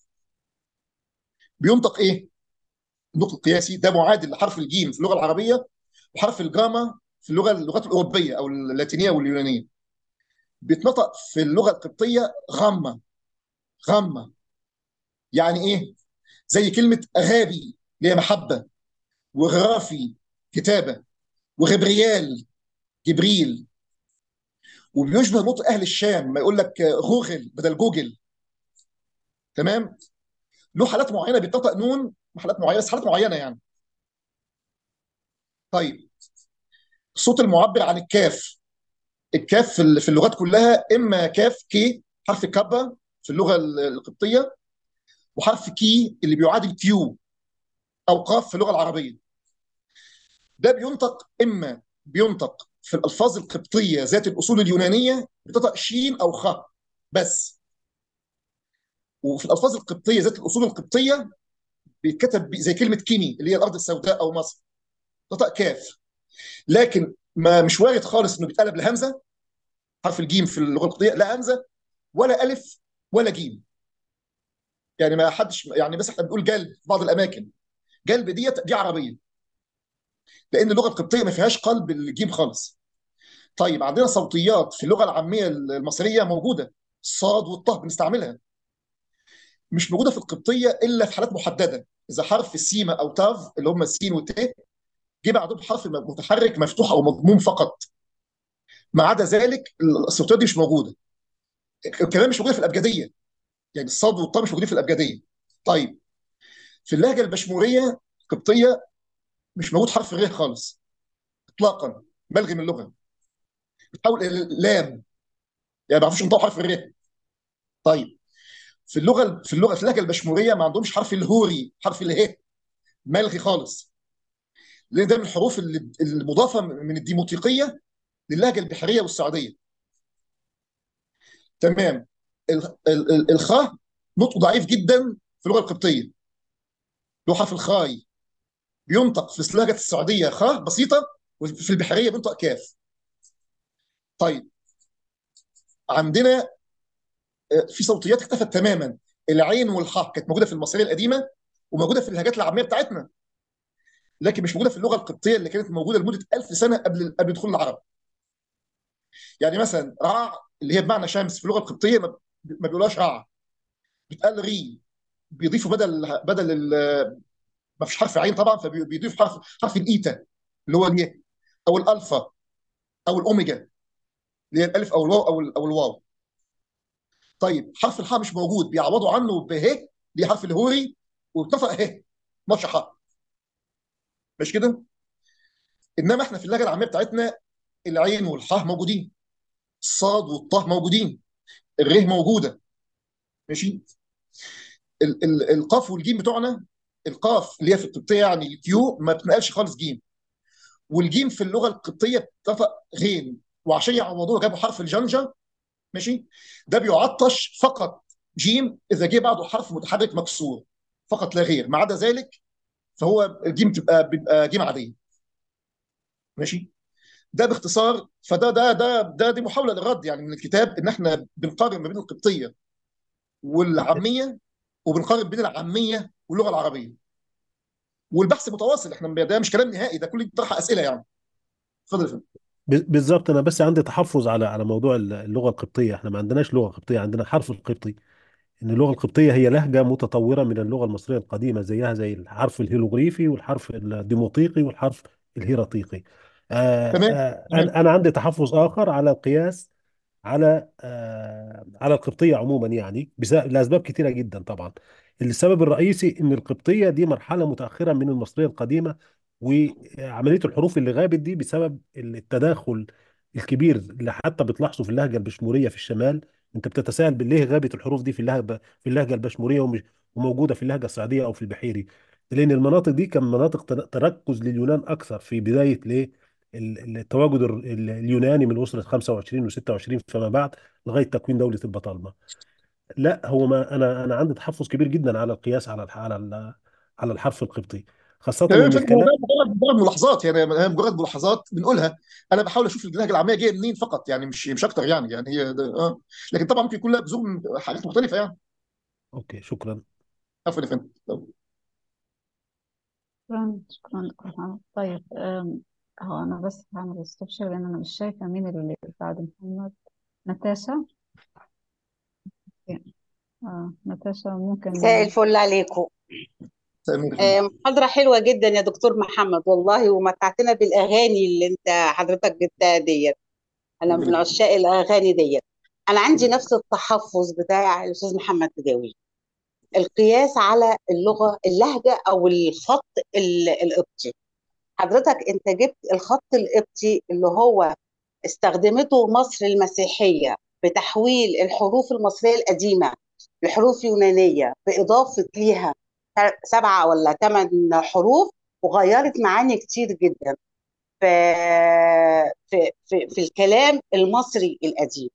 بينطق ايه؟ النطق القياسي ده معادل لحرف الجيم في اللغه العربيه وحرف الجاما في اللغه اللغات الاوروبيه او اللاتينيه واليونانيه بيتنطق في اللغه القبطيه غمه غمه يعني ايه؟ زي كلمه غابي اللي هي محبه وغرافي كتابه وغبريال جبريل وبيشبه نطق اهل الشام ما يقول لك غوغل بدل جوجل تمام له حالات معينه بيتنطق نون حالات معينه بس حالات معينه يعني طيب الصوت المعبر عن الكاف الكاف في ال- في اللغات كلها اما كاف كي حرف كابا في اللغه ال- القبطيه وحرف كي اللي بيعادل كيو او قاف في اللغه العربيه ده بينطق اما بينطق في الالفاظ القبطيه ذات الاصول اليونانيه بتنطق شين او خ بس وفي الالفاظ القبطيه ذات الاصول القبطيه بيتكتب ب- زي كلمه كيني اللي هي الارض السوداء او مصر نطق كاف لكن ما مش وارد خالص انه بيتقلب لهمزه حرف الجيم في اللغه القبطيه لا همزه ولا الف ولا جيم يعني ما حدش يعني بس احنا بنقول جلب في بعض الاماكن جلب ديت دي عربيه لان اللغه القبطيه ما فيهاش قلب الجيم خالص طيب عندنا صوتيات في اللغه العاميه المصريه موجوده الصاد والطه بنستعملها مش موجوده في القبطيه الا في حالات محدده اذا حرف السيما او تاف اللي هم السين والت جه بعدهم حرف متحرك مفتوح او مضموم فقط ما عدا ذلك الصوتيات دي مش موجوده كمان مش موجوده في الابجديه يعني الصاد والطاء مش موجودين في الابجديه طيب في اللهجه البشموريه القبطيه مش موجود حرف غ خالص اطلاقا ملغي من اللغه بتحول الى لام يعني ما بيعرفوش ينطقوا حرف الر طيب في اللغه في اللغه في اللهجه البشموريه ما عندهمش حرف الهوري حرف اله ملغي خالص لان ده من الحروف اللي- المضافه من الديموتيقيه للهجه البحريه والسعوديه تمام ال- ال- ال- الخاء نطقه ضعيف جدا في اللغه القبطيه اللي هو حرف الخاي بينطق في لهجه السعوديه خاء بسيطه وفي البحريه بينطق كاف طيب عندنا آه، في صوتيات اختفت تماما العين والحاء كانت موجوده في المصريه القديمه وموجوده في اللهجات العاميه بتاعتنا لكن مش موجوده في اللغه القبطيه اللي كانت موجوده لمده 1000 سنه قبل قبل دخول العرب يعني مثلا رع اللي هي بمعنى شمس في اللغه القبطيه ما ما بيقولهاش رع بتقال ري بيضيفوا بدل بدل ال- ما فيش حرف عين طبعا فبيضيف حرف حرف الايتا اللي هو الياء او الالفا او الاوميجا اللي هي الالف او الواو او ال- او الواو طيب حرف الحاء مش موجود بيعوضوا عنه به اللي هي حرف الهوري وبتنطق ه ماتش حاء مش كده انما احنا في اللهجه العاميه بتاعتنا العين والحاء موجودين الصاد والطاء موجودين الره موجوده ماشي ال ال القاف والجيم بتوعنا القاف اللي هي في القبطيه يعني الكيو ما بتنقلش خالص جيم والجيم في اللغه القبطيه بتنطق غين وعشان يعوضوها جابوا حرف الجنجه ماشي ده بيعطش فقط جيم اذا جه بعده حرف متحرك مكسور فقط لا غير ما عدا ذلك فهو الجيم بتبقى بيبقى جيم عاديه ماشي ده باختصار فده ده ده ده دي محاوله للرد يعني من الكتاب ان احنا بنقارن ما بين القبطيه والعاميه وبنقارن بين العاميه واللغه العربيه والبحث متواصل احنا ده مش كلام نهائي ده كل طرح اسئله يعني اتفضل يا فندم ب- بالظبط انا بس عندي تحفظ على على موضوع اللغه القبطيه احنا ما عندناش لغه قبطيه عندنا الحرف القبطي ان اللغه القبطيه هي لهجه متطوره من اللغه المصريه القديمه زيها زي الحرف الهيروغليفي والحرف الديموطيقي والحرف الهيراتيقي آه تمام آه تمام انا أنا عندي تحفظ اخر على القياس على آه على القبطيه عموما يعني بسبب لاسباب كثيره جدا طبعا السبب الرئيسي ان القبطيه دي مرحله متاخره من المصريه القديمه وعمليه الحروف اللي غابت دي بسبب التداخل الكبير اللي حتى بتلاحظه في اللهجه البشموريه في الشمال انت بتتساءل بالليه غابت الحروف دي في اللهجه في اللهجه البشموريه ومش وموجوده في اللهجه الصعيديه او في البحيري لان المناطق دي كان مناطق تر- تركز لليونان اكثر في بدايه ليه ال- التواجد ال- ال- اليوناني من اسره 25 و26 فما بعد لغايه تكوين دوله البطالمه لا هو ما انا انا عندي تحفظ كبير جدا على القياس على الح- على ال- على الحرف القبطي خاصه تمام ان يا فندم هو الكلام ده مجرد مجرد ملاحظات يعني هي مجرد ملاحظات بنقولها انا بحاول اشوف اللهجه العاميه جايه منين فقط يعني مش مش اكتر يعني يعني هي ده اه لكن طبعا ممكن يكون لها بذور من حاجات مختلفه يعني اوكي شكرا عفوا يا فندم شكرا شكرا دكتور محمد طيب أم، هو أنا بس هعمل ستوب شير لأن أنا مش شايفة مين اللي بعد محمد نتاشا آه نتاشا ممكن مساء الفل عليكم تمام يا فندم آه، محاضرة حلوة جدا يا دكتور محمد والله ومتعتنا بالأغاني اللي أنت حضرتك جبتها ديت أنا من عشاق الأغاني ديت أنا عندي نفس التحفظ بتاع الأستاذ محمد بداوي القياس على اللغة اللهجة أو الخط ال- القبطي حضرتك أنت جبت الخط القبطي اللي هو استخدمته مصر المسيحية بتحويل الحروف المصرية القديمة لحروف يونانية بإضافة ليها سبعة ولا ثمان حروف وغيرت معاني كتير جدا في في في, في الكلام المصري القديم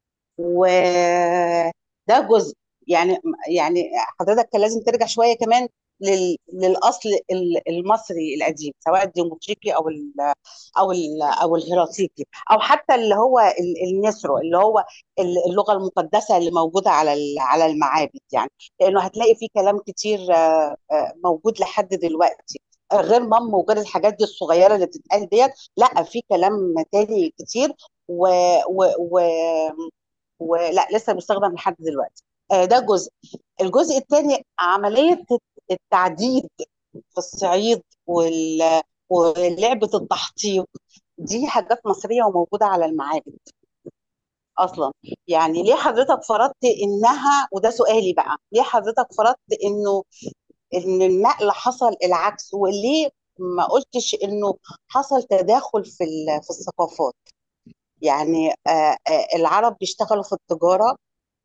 وده جزء يعني يعني حضرتك كان لازم ترجع شويه كمان لل- للاصل ال- المصري القديم سواء الديموتريكي او ال او ال او الهيراتيقي او حتى اللي هو ال- النسرو اللي هو ال- اللغه المقدسه اللي موجوده على ال- على المعابد يعني لانه هتلاقي فيه كلام كتير آه، آه، موجود لحد دلوقتي آه، غير مام وغير الحاجات دي الصغيره اللي بتتقال ديت لا في كلام تاني كتير و, و, و ولا لسه بيستخدم لحد دلوقتي آه، ده جزء الجزء الثاني عملية التعديد في الصعيد وال... ولعبة التحطيب دي حاجات مصرية وموجودة على المعابد أصلا يعني ليه حضرتك فرضت إنها وده سؤالي بقى ليه حضرتك فرضت إنه إن النقل حصل العكس وليه ما قلتش إنه حصل تداخل في ال- في الثقافات يعني آه، آه، العرب بيشتغلوا في التجارة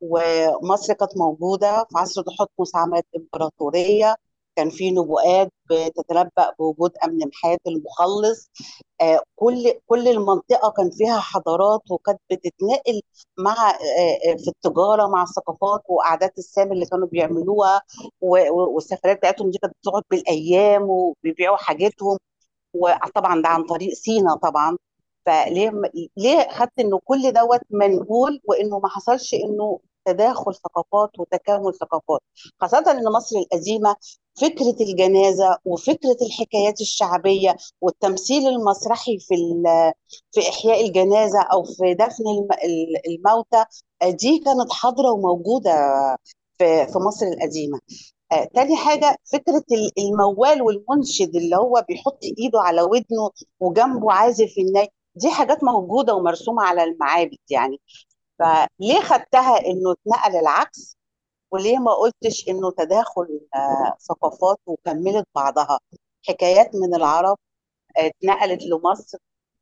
ومصر كانت موجودة في عصر تحتمس عملت إمبراطورية كان في نبوءات بتتنبأ بوجود أمن محات المخلص آه، كل كل المنطقة كان فيها حضارات وكانت بتتنقل مع آه، آه، في التجارة مع الثقافات وقعدات السام اللي كانوا بيعملوها و- و- والسفرات بتاعتهم دي كانت بتقعد بالأيام وبيبيعوا حاجتهم وطبعا ده عن طريق سينا طبعا فليه ليه خدت انه كل دوت منقول وانه ما حصلش انه تداخل ثقافات وتكامل ثقافات خاصة ان مصر القديمة فكرة الجنازة وفكرة الحكايات الشعبية والتمثيل المسرحي في ال- في إحياء الجنازة أو في دفن الم- ال- الموتى آه، دي كانت حاضرة وموجودة في في مصر القديمة آه، تاني حاجة فكرة ال- الموال والمنشد اللي هو بيحط ايده على ودنه وجنبه عازف الناي دي حاجات موجودة ومرسومة على المعابد يعني فليه خدتها انه اتنقل العكس وليه ما قلتش انه تداخل آه، ثقافات وكملت بعضها حكايات من العرب آه، اتنقلت لمصر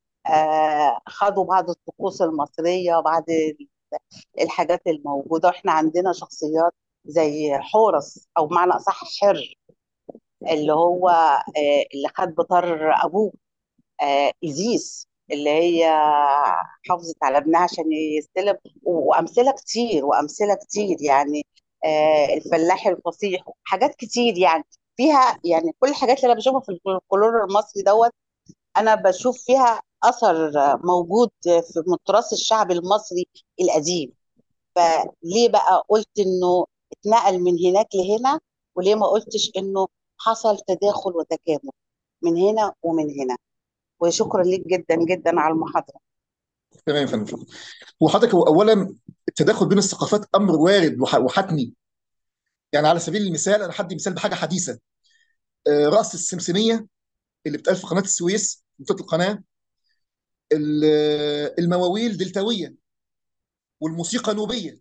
آه، خدوا بعض الطقوس المصرية وبعض الحاجات الموجودة واحنا عندنا شخصيات زي حورس او بمعنى اصح حر اللي هو آه، اللي خد بطار ابوه آه، إيزيس اللي هي حافظت على ابنها عشان يستلم وأمثلة كتير وأمثلة كتير يعني آه، الفلاح الفصيح حاجات كتير يعني فيها يعني كل الحاجات اللي انا بشوفها في الفولكلور المصري دوت انا بشوف فيها اثر موجود في من التراث الشعبي المصري القديم فليه بقى قلت انه اتنقل من هناك لهنا وليه ما قلتش انه حصل تداخل وتكامل من هنا ومن هنا وشكرا ليك جدا جدا على المحاضرة تمام يا فندم وحضرتك هو اولا التداخل بين الثقافات امر وارد وح- وحتمي يعني على سبيل المثال انا هدي مثال بحاجه حديثه آه، رأس السمسميه اللي بتقال في قناه السويس منطقه القناه ال- المواويل دلتاويه والموسيقى نوبيه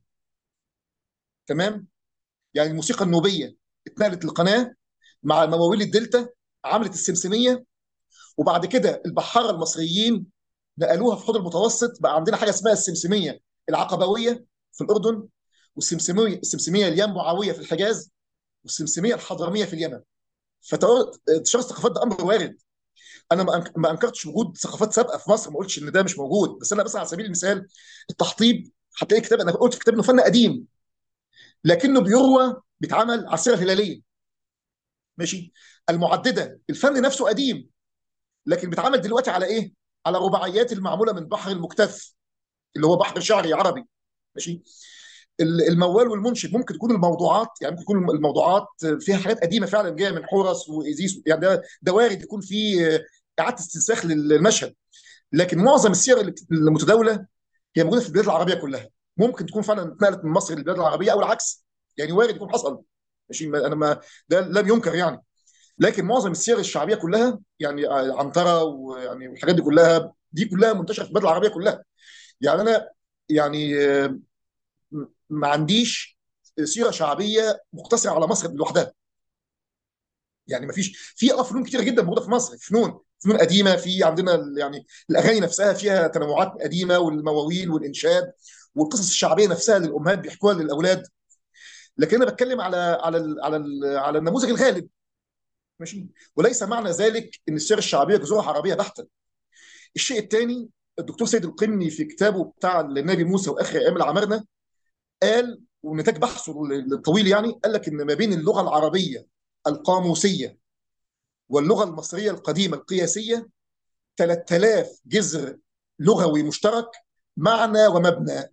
تمام يعني الموسيقى النوبيه اتنقلت للقناه مع مواويل الدلتا عملت السمسميه وبعد كده البحاره المصريين نقلوها في حوض المتوسط بقى عندنا حاجه اسمها السمسميه العقبويه في الاردن والسمسميه السمسميه الينبعويه في الحجاز والسمسميه الحضرميه في اليمن فانتشار الثقافات ده امر وارد انا ما أنك- ما انكرتش وجود ثقافات سابقه في مصر ما قلتش ان ده مش موجود بس انا بس على سبيل المثال التحطيب هتلاقي كتاب انا قلت في كتاب انه فن قديم لكنه بيروى بيتعمل على السيره الهلاليه ماشي المعدده الفن نفسه قديم لكن بيتعمل دلوقتي على ايه؟ على رباعيات المعموله من بحر المكتف اللي هو بحر شعري عربي ماشي ال- الموال والمنشد ممكن تكون الموضوعات يعني ممكن تكون الموضوعات فيها حاجات قديمه فعلا جايه من حورس وايزيس يعني ده ده وارد يكون في اعاده استنساخ للمشهد لكن معظم السير اللي بت- المتداوله هي موجوده في البلاد العربيه كلها ممكن تكون فعلا اتنقلت من مصر للبلاد العربيه او العكس يعني وارد يكون حصل ماشي ما- انا ما ده لم ينكر يعني لكن معظم السير الشعبيه كلها يعني عنتره ويعني والحاجات دي كلها دي كلها منتشره في البلاد العربيه كلها يعني انا يعني آه، م- ما عنديش سيره شعبيه مقتصره على مصر لوحدها يعني ما فيش في اه فنون كتيره جدا موجوده في مصر فنون فنون قديمه في عندنا ال- يعني الاغاني نفسها فيها تنوعات قديمه والمواويل والانشاد والقصص الشعبيه نفسها للامهات بيحكوها للاولاد لكن انا بتكلم على على ال على ال على النموذج الغالب ماشي وليس معنى ذلك ان السيره الشعبيه جذورها عربيه بحته الشيء الثاني الدكتور سيد القمني في كتابه بتاع النبي موسى واخر ايام العمارنه قال ونتاج بحثه الطويل يعني قال لك ان ما بين اللغه العربيه القاموسيه واللغه المصريه القديمه القياسيه 3000 جذر لغوي مشترك معنى ومبنى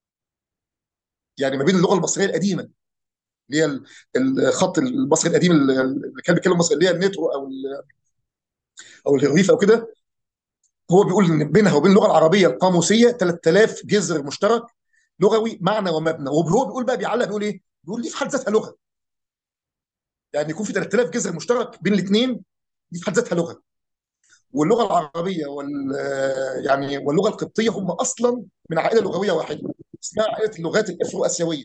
يعني ما بين اللغه المصريه القديمه اللي هي ال- الخط المصري القديم اللي كان بيتكلم مصري اللي هي النترو او ال- او الهيروغليف او كده هو بيقول ان بينها وبين اللغه العربيه القاموسيه 3000 جذر مشترك لغوي معنى ومبنى وهو بيقول بقى بيعلق بيقول ايه؟ بيقول دي في حد ذاتها لغه يعني يكون في 3000 جذر مشترك بين الاثنين دي في حد ذاتها لغه واللغه العربيه وال يعني واللغه القبطيه هم اصلا من عائله لغويه واحده اسمها عائله اللغات الافرو اسيويه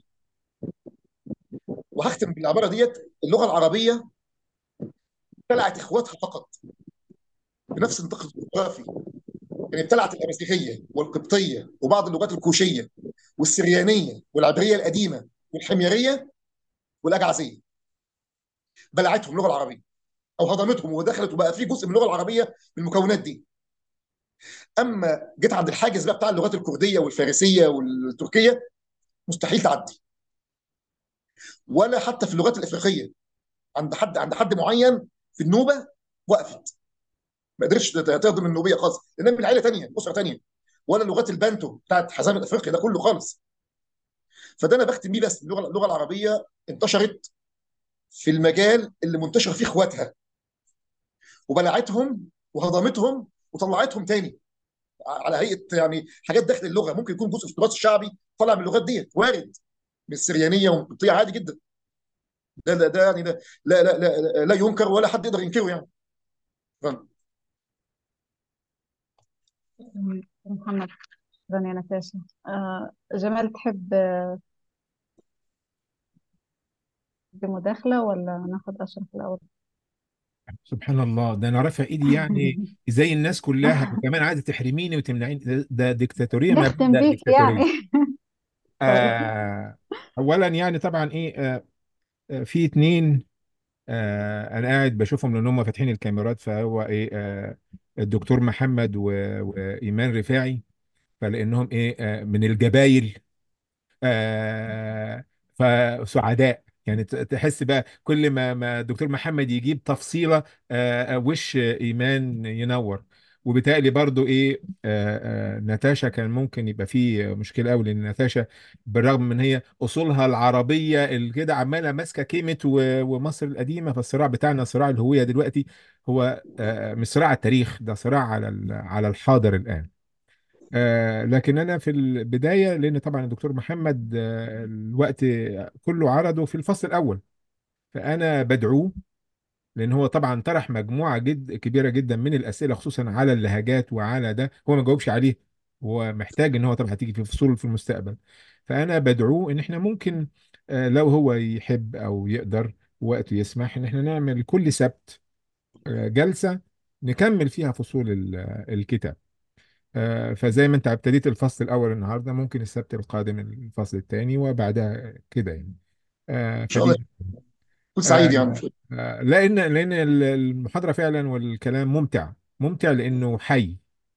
وهختم بالعباره ديت اللغه العربيه ابتلعت اخواتها فقط بنفس النطاق الجغرافي يعني ابتلعت الامازيغيه والقبطيه وبعض اللغات الكوشيه والسريانيه والعبريه القديمه والحميريه والاجعزيه بلعتهم اللغه العربيه او هضمتهم ودخلت وبقى في جزء من اللغه العربيه من المكونات دي اما جيت عند الحاجز بقى بتاع اللغات الكرديه والفارسيه والتركيه مستحيل تعدي ولا حتى في اللغات الافريقيه عند حد عند حد معين في النوبه وقفت ما قدرتش تهضم النوبيه خالص لانها من عائله ثانيه اسره ثانيه ولا لغات البانتو بتاعت حزام افريقيا ده كله خالص فده انا بختم بيه بس اللغه اللغه العربيه انتشرت في المجال اللي منتشر فيه اخواتها وبلعتهم وهضمتهم وطلعتهم تاني على هيئه يعني حاجات داخل اللغه ممكن يكون جزء في التراث الشعبي طالع من اللغات ديت وارد من السريانيه والقبطيه عادي جدا ده ده, ده يعني ده لا لا لا لا ينكر ولا حد يقدر ينكره يعني شكراً. محمد شكرا يا نتاشا آه جمال تحب آه، بمداخلة ولا ناخد أشرف الأول سبحان الله ده انا رافع ايدي يعني زي الناس كلها وكمان عايزه تحرميني وتمنعيني ده, ده ديكتاتوريه ما نختم بعد بيك ديكتاتوريه يعني طيب آه اولا يعني طبعا ايه آه آه، في اتنين آه انا قاعد بشوفهم لان هم فاتحين الكاميرات فهو ايه آه الدكتور محمد و... وايمان رفاعي فلانهم ايه آه من الجبايل آه فسعداء يعني ت- تحس بقى كل ما ما الدكتور محمد يجيب تفصيلة آه، آه، وش إيمان ينور وبالتالي برضو ايه آه، آه، ناتاشا كان ممكن يبقى فيه مشكله قوي لان ناتاشا بالرغم من هي اصولها العربيه اللي كده عماله ماسكه كلمه و- ومصر القديمه فالصراع بتاعنا صراع الهويه دلوقتي هو آه، مش صراع التاريخ ده صراع على ال- على الحاضر الان آه لكن انا في البدايه لان طبعا الدكتور محمد آه الوقت كله عرضه في الفصل الاول فانا بدعوه لان هو طبعا طرح مجموعه جد كبيره جدا من الاسئله خصوصا على اللهجات وعلى ده هو ما جاوبش عليه هو محتاج ان هو طبعا هتيجي في فصول في المستقبل فانا بدعوه ان احنا ممكن آه لو هو يحب او يقدر وقته يسمح ان احنا نعمل كل سبت آه جلسه نكمل فيها فصول ال- الكتاب آه، فزي ما انت ابتديت الفصل الاول النهارده ممكن السبت القادم الفصل الثاني وبعدها كده يعني آه، ان شاء الله فدي كنت سعيد آه، يعني آه، لان لان ال- المحاضره فعلا والكلام ممتع ممتع لانه حي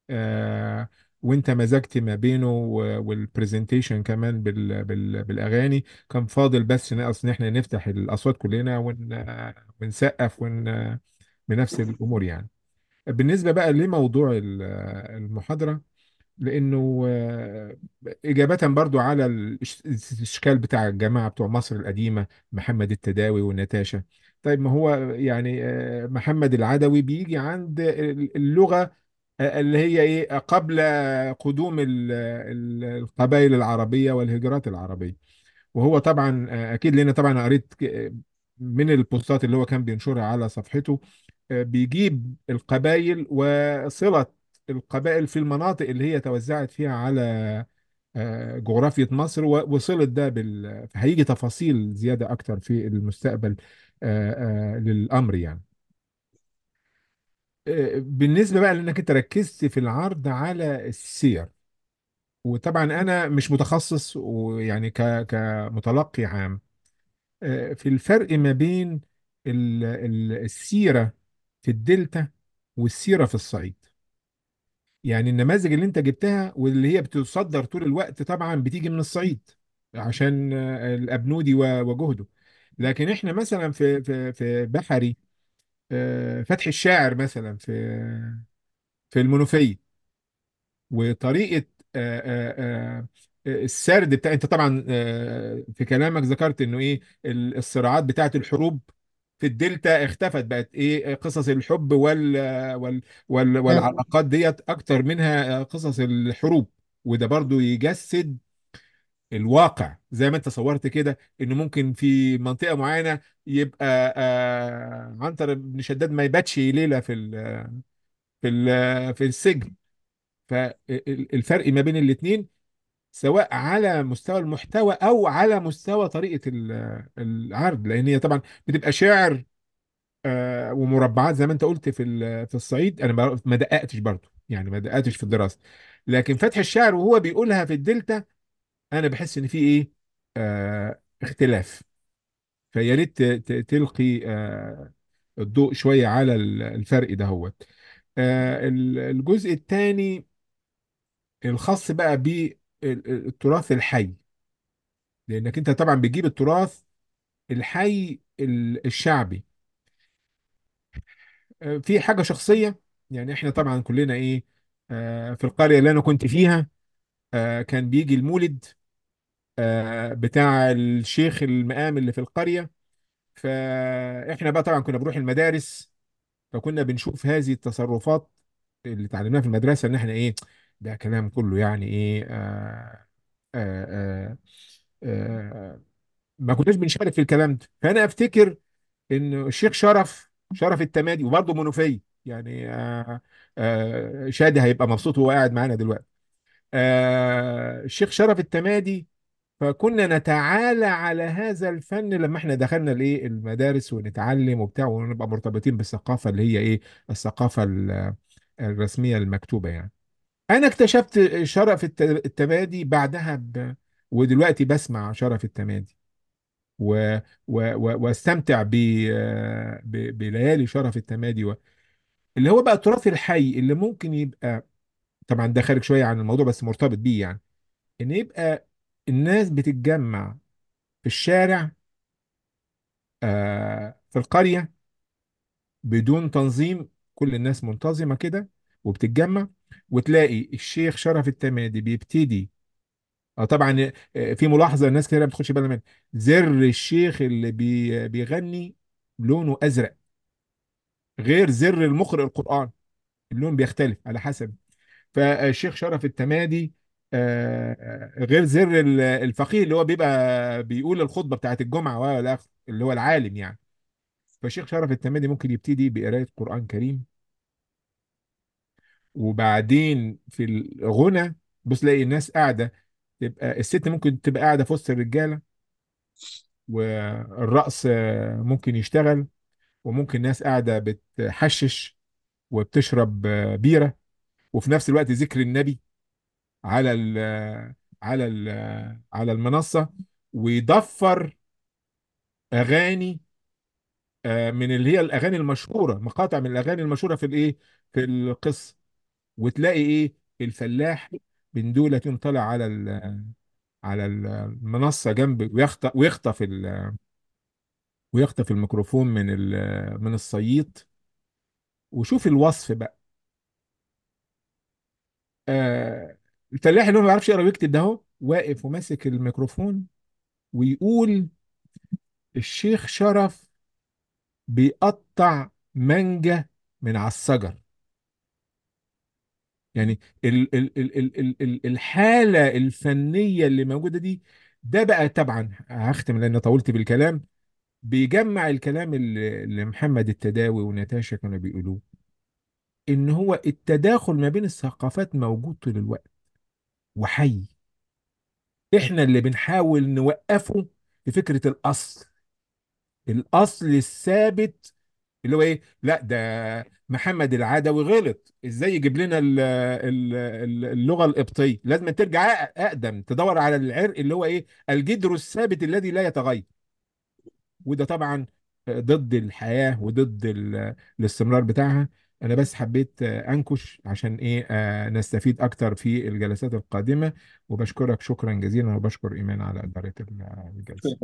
آه، وانت مزجت ما بينه و- والبرزنتيشن كمان بال بال بالاغاني كان فاضل بس ناقص ان احنا نفتح الاصوات كلنا ون ونسقف ون بنفس الامور يعني بالنسبه بقى لموضوع ال- المحاضره لانه آه، اجابه برضو على الإش- الاشكال بتاع الجماعه بتوع مصر القديمه محمد التداوي ونتاشا طيب ما هو يعني آه، محمد العدوي بيجي عند اللغه آه، اللي هي ايه قبل قدوم ال- ال- القبائل العربيه والهجرات العربيه وهو طبعا آه، اكيد لان طبعا قريت ك- من البوستات اللي هو كان بينشرها على صفحته آه، بيجيب القبائل وصلة القبائل في المناطق اللي هي توزعت فيها على آه، جغرافية مصر و- وصلت ده بال فهيجي تفاصيل زيادة أكتر في المستقبل آه، آه، للأمر يعني آه، بالنسبة بقى لأنك أنت ركزت في العرض على السير وطبعا أنا مش متخصص ويعني ك- كمتلقي عام آه، في الفرق ما بين ال- ال- السيرة في الدلتا والسيرة في الصعيد يعني النماذج اللي انت جبتها واللي هي بتصدر طول الوقت طبعا بتيجي من الصعيد عشان آه، الأبنودي و- وجهده لكن احنا مثلا في في في بحري آه، فتحي الشاعر مثلا في في المنوفية وطريقة آه، آه، آه، السرد بتاع انت طبعا آه، في كلامك ذكرت انه ايه ال- الصراعات بتاعت الحروب في الدلتا اختفت بقت ايه قصص الحب وال وال وال والعلاقات ديت اكتر منها قصص الحروب وده برضو يجسد الواقع زي ما انت صورت كده انه ممكن في منطقة معينة يبقى آه، عنتر بن شداد ما يباتش ليلة في ال في ال في السجن فالفرق ما بين الاثنين سواء على مستوى المحتوى او على مستوى طريقة ال- العرض لان هي طبعا بتبقى شعر آه، ومربعات زي ما انت قلت في ال- في الصعيد انا ما ما دققتش برضه يعني ما دققتش في الدراسه لكن فتح الشعر وهو بيقولها في الدلتا انا بحس ان في ايه آه اختلاف فيا ريت ت- ت- تلقي آه الضوء شويه على ال- الفرق ده هو آه ال- الجزء الثاني الخاص بقى بالتراث الحي لانك انت طبعا بتجيب التراث الحي ال- الشعبي آه، في حاجة شخصية يعني احنا طبعا كلنا ايه آه، في القرية اللي انا كنت فيها آه، كان بيجي المولد آه، بتاع الشيخ المقام اللي في القرية فاحنا بقى طبعا كنا بنروح المدارس فكنا بنشوف هذه التصرفات اللي اتعلمناها في المدرسة ان احنا ايه ده كلام كله يعني ايه آه آه آه آه ما كناش بنشارك في الكلام ده فانا افتكر ان الشيخ شرف شرف التمادي وبرضه منوفي يعني آه آه شادي هيبقى مبسوط وهو قاعد معانا دلوقتي آه الشيخ شرف التمادي فكنا نتعالى على هذا الفن لما احنا دخلنا الايه المدارس ونتعلم وبتاع ونبقى مرتبطين بالثقافه اللي هي ايه الثقافه ال- الرسميه المكتوبه يعني انا اكتشفت شرف الت- التمادي بعدها ب... ودلوقتي بسمع شرف التمادي و... و... و... واستمتع ب... ب... بليالي شرف التمادي و... اللي هو بقى التراث الحي اللي ممكن يبقى طبعا ده خارج شويه عن الموضوع بس مرتبط بيه يعني ان يبقى الناس بتتجمع في الشارع آه، في القرية بدون تنظيم كل الناس منتظمة كده وبتتجمع وتلاقي الشيخ شرف التمادي بيبتدي اه طبعا آه، في ملاحظة الناس كده ما بتاخدش بالها منها زر الشيخ اللي بي بيغني لونه أزرق غير زر المقرئ القرآن اللون بيختلف على حسب فالشيخ شرف التمادي آه، غير زر ال- الفقيه اللي هو بيبقى بيقول الخطبة بتاعت الجمعة ولا آخر، اللي هو العالم يعني فالشيخ شرف التمادي ممكن يبتدي بقراية قرآن كريم وبعدين في الغنى بص تلاقي الناس قاعدة تبقى الست ممكن تبقى قاعدة في وسط الرجالة والرقص آه، ممكن يشتغل وممكن ناس قاعدة بتحشش وبتشرب آه، بيرة وفي نفس الوقت ذكر النبي على ال على ال على المنصة ويضفر أغاني آه، من اللي هي الأغاني المشهورة مقاطع من الأغاني المشهورة في الإيه في القصة وتلاقي إيه الفلاح من دولة يقوم طالع على ال- على المنصة جنب ويخطف ويخطف ال- ويخطف الميكروفون من ال- من الصييط وشوف الوصف بقى آه، الفلاح اللي هو ما بيعرفش يقرا ويكتب ده اهو واقف وماسك الميكروفون ويقول الشيخ شرف بيقطع مانجا من على الشجر يعني ال ال ال ال ال ال الحالة الفنية اللي موجودة دي ده بقى طبعا هختم لأن طولت بالكلام بيجمع الكلام اللي اللي محمد التداوي وناتاشا كانوا بيقولوه إن هو التداخل ما بين الثقافات موجود طول الوقت وحي إحنا اللي بنحاول نوقفه في فكرة الأصل الأصل الثابت اللي هو ايه لا ده محمد العدوي غلط ازاي يجيب لنا ال- ال- ال- اللغه القبطيه لازم ترجع أ- اقدم تدور على العرق اللي هو ايه الجدر الثابت الذي لا يتغير وده طبعا ضد الحياه وضد ال- الاستمرار بتاعها انا بس حبيت انكش عشان ايه آه، نستفيد اكتر في الجلسات القادمه وبشكرك شكرا جزيلا وبشكر ايمان على اداره الجلسه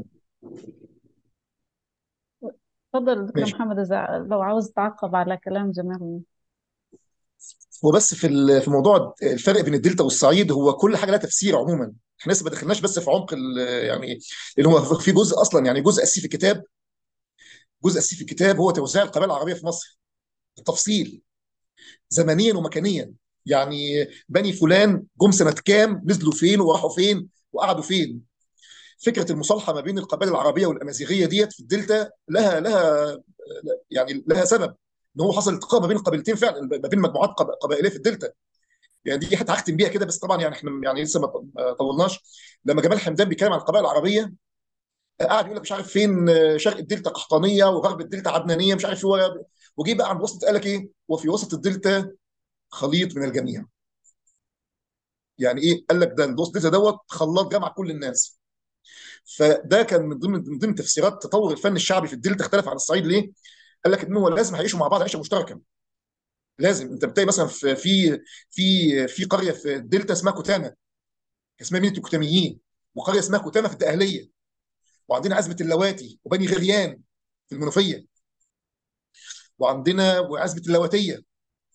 اتفضل دكتور ماشي محمد إذا لو عاوز تعقب على كلام جمال وبس في ال- في موضوع الفرق بين الدلتا والصعيد هو كل حاجه لها تفسير عموما احنا لسه ما دخلناش بس في عمق ال- يعني لان هو في جزء اصلا يعني جزء اساسي في الكتاب جزء اساسي في الكتاب هو توزيع القبائل العربيه في مصر بالتفصيل زمنيا ومكانيا يعني بني فلان جم سنه كام نزلوا فين وراحوا فين وقعدوا فين فكره المصالحه ما بين القبائل العربيه والامازيغيه ديت في الدلتا لها لها يعني لها سبب ان هو حصل التقاء ما بين القبيلتين فعلا ما بين مجموعات قب- قبائليه في الدلتا يعني دي حتى هختم بيها كده بس طبعا يعني احنا يعني لسه ما ما طولناش لما جمال حمدان بيتكلم عن القبائل العربيه قاعد يقول لك مش عارف فين شرق الدلتا قحطانيه وغرب الدلتا عدنانيه مش عارف هو وجي بقى عند وسط قال لك ايه وفي وسط الدلتا خليط من الجميع يعني ايه قال لك ده الوسط الدلتا دوت خلاط جمع كل الناس فده كان من ضمن من ضمن تفسيرات تطور الفن الشعبي في الدلتا اختلف عن الصعيد ليه؟ قال لك ان هو لازم هيعيشوا مع بعض عيشه مشتركه لازم انت بتلاقي مثلا في في في في قريه في الدلتا اسمها كتامه اسمها مدينه الكتاميين وقريه اسمها كتامه في الدقهليه وعندنا عزبه اللواتي وبني غريان في المنوفيه وعندنا وعزبه اللواتيه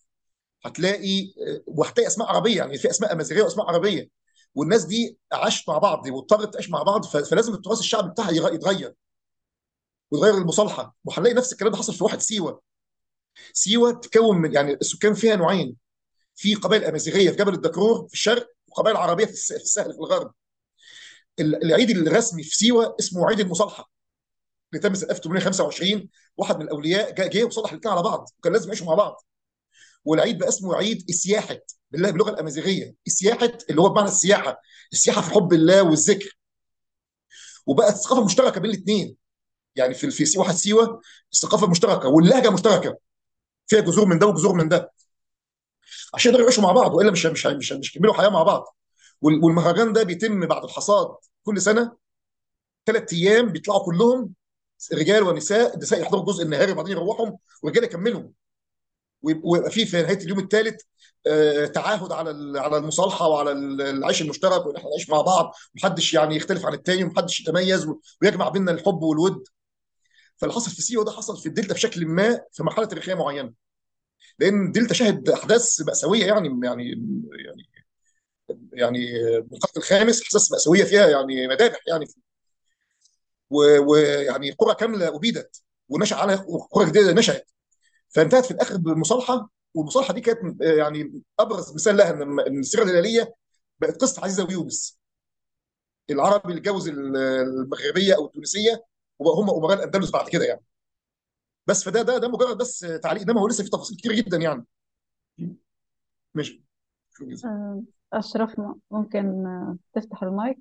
هتلاقي وهتلاقي اسماء عربيه يعني في اسماء امازيغيه واسماء عربيه والناس دي عاشت مع بعض واضطرت تعيش مع بعض ف- فلازم التراث الشعبي بتاعها يغ- يتغير ويتغير المصالحه وهنلاقي نفس الكلام ده حصل في واحد سيوه سيوه تكون من يعني السكان فيها نوعين في قبائل امازيغيه في جبل الدكرور في الشرق وقبائل عربيه في الس- في الساحل في الغرب ال- العيد الرسمي في سيوه اسمه عيد المصالحه اللي تم سنه 1825 واحد من الاولياء جاء جه وصالح الاثنين على بعض وكان لازم يعيشوا مع بعض والعيد بقى اسمه عيد اسياحه بالله باللغه الامازيغيه اسياحه اللي هو بمعنى السياحه السياحه في حب الله والذكر وبقت ثقافه مشتركه بين الاثنين يعني في في سيوه واحد سيوه الثقافه مشتركه واللهجه مشتركه فيها جذور من ده وجذور من ده عشان يقدروا يعيشوا مع بعض والا مش مش مش مش يكملوا حياه مع بعض وال- والمهرجان ده بيتم بعد الحصاد كل سنه ثلاث ايام بيطلعوا كلهم رجال ونساء النساء يحضروا الجزء النهاري وبعدين يروحوا والرجال يكملوا ويبقى ويبقى في في نهايه اليوم الثالث تعاهد على ال- على المصالحه وعلى ال- العيش المشترك وان احنا نعيش مع بعض ومحدش يعني يختلف عن التاني ومحدش يتميز و- ويجمع بيننا الحب والود فاللي حصل في سيوه ده حصل في الدلتا بشكل ما في مرحله تاريخيه معينه لان الدلتا شهد احداث ماساويه يعني يعني يعني يعني القرن الخامس احداث ماساويه فيها يعني مذابح يعني و- ويعني قرى كامله ابيدت ونشا على قرى جديده نشات فانتهت في الاخر بمصالحه والمصالحه دي كانت آه، يعني ابرز مثال لها ان إن السيره الهلاليه بقت قصه عزيزه ويونس العربي اللي اتجوز ال- المغربيه او التونسيه وبقوا هم امراء الاندلس بعد كده يعني بس فده ده ده مجرد بس تعليق انما هو لسه في تفاصيل كتير جدا يعني ماشي شكراً جزيلاً. آه، أشرف م- ممكن آه، تفتح المايك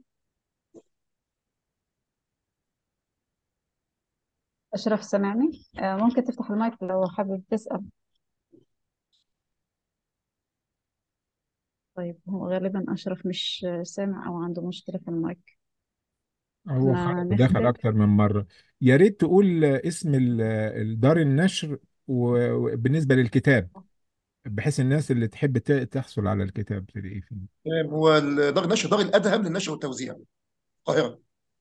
أشرف سامعني آه، ممكن تفتح المايك لو حابب تسأل طيب هو غالبا أشرف مش آه، سامع أو عنده مشكلة في المايك هو احنا خ- دخل نختم اكتر من مره يا ريت تقول اسم ال- الدار النشر و- وبالنسبه للكتاب بحيث الناس اللي تحب ت- تحصل على الكتاب تلاقيه فيه تمام هو دار النشر دار الادهم للنشر والتوزيع القاهره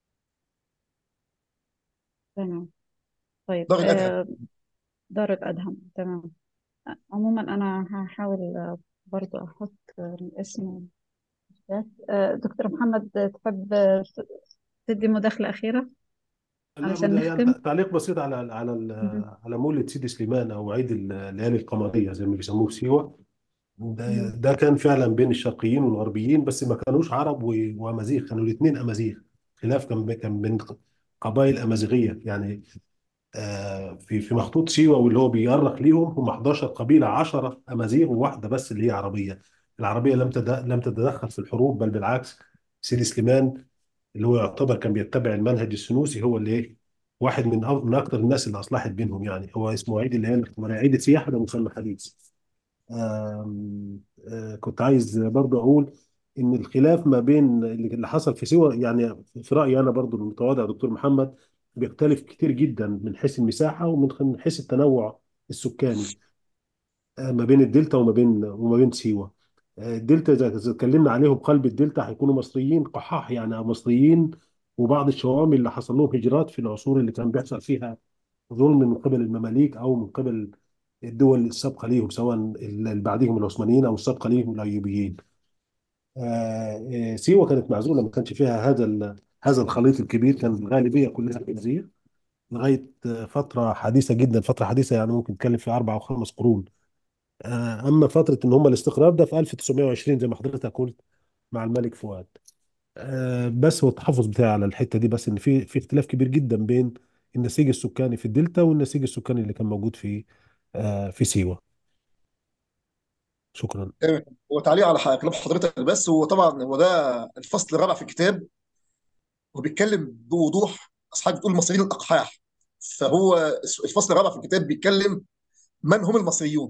تمام طيب دار الادهم آه، دار الأدهم تمام آه، عموما أنا هحاول آه، برضو أحط آه، الاسم آه، دكتور محمد آه، تحب آه، تدي مداخلة أخيرة لا علشان بد- يعني نختم تعليق بسيط على على مهم. على مولد سيدي سليمان او عيد الليالي القمريه زي ما بيسموه في سيوه ده, مهم. ده كان فعلا بين الشرقيين والغربيين بس ما كانوش عرب و- وامازيغ كانوا الاثنين امازيغ خلاف كان كان بين قبائل امازيغيه يعني آه، في في مخطوط سيوه واللي هو بيؤرخ ليهم هم 11 قبيله 10 امازيغ وواحده بس اللي هي عربيه العربيه لم تد- لم تتدخل في الحروب بل بالعكس سيدي سليمان اللي هو يعتبر كان بيتبع المنهج السنوسي هو اللي ايه واحد من أو من اكثر الناس اللي اصلحت بينهم يعني هو اسمه عيد اللي هي عيد السياحه ده مسمى حديث آم، آه، كنت عايز برضو اقول ان الخلاف ما بين اللي اللي حصل في سيوه يعني في رايي انا برضو المتواضع يا دكتور محمد بيختلف كتير جدا من حيث المساحه ومن من حيث التنوع السكاني آه، ما بين الدلتا وما بين وما بين سيوه آه، الدلتا اذا إذا اتكلمنا عليهم قلب الدلتا هيكونوا مصريين قحاح يعني مصريين وبعض الشوامل اللي حصل لهم هجرات في العصور اللي كان بيحصل فيها ظلم من قبل المماليك او من قبل الدول السابقه ليهم سواء اللي بعدهم العثمانيين او السابقه ليهم الايوبيين. آه، آه، سيوه كانت معزوله ما كانش فيها هذا ال- هذا الخليط الكبير كان الغالبيه كلها خنازير لغايه آه، فتره حديثه جدا فتره حديثه يعني ممكن نتكلم في اربع او خمس قرون. آه، اما فتره ان هم الاستقرار ده في 1920 زي ما حضرتك قلت مع الملك فؤاد. آه، بس هو التحفظ بتاعي على الحته دي بس ان في في اختلاف كبير جدا بين النسيج السكاني في الدلتا والنسيج السكاني اللي كان موجود في آه، في سيوه. شكرا. تمام هو تعليق على ح- كلام حضرتك بس هو طبعا هو ده الفصل الرابع في الكتاب وبيتكلم بوضوح اصحاب بتقول المصريين الاقحاح فهو الفصل الرابع في الكتاب بيتكلم من هم المصريون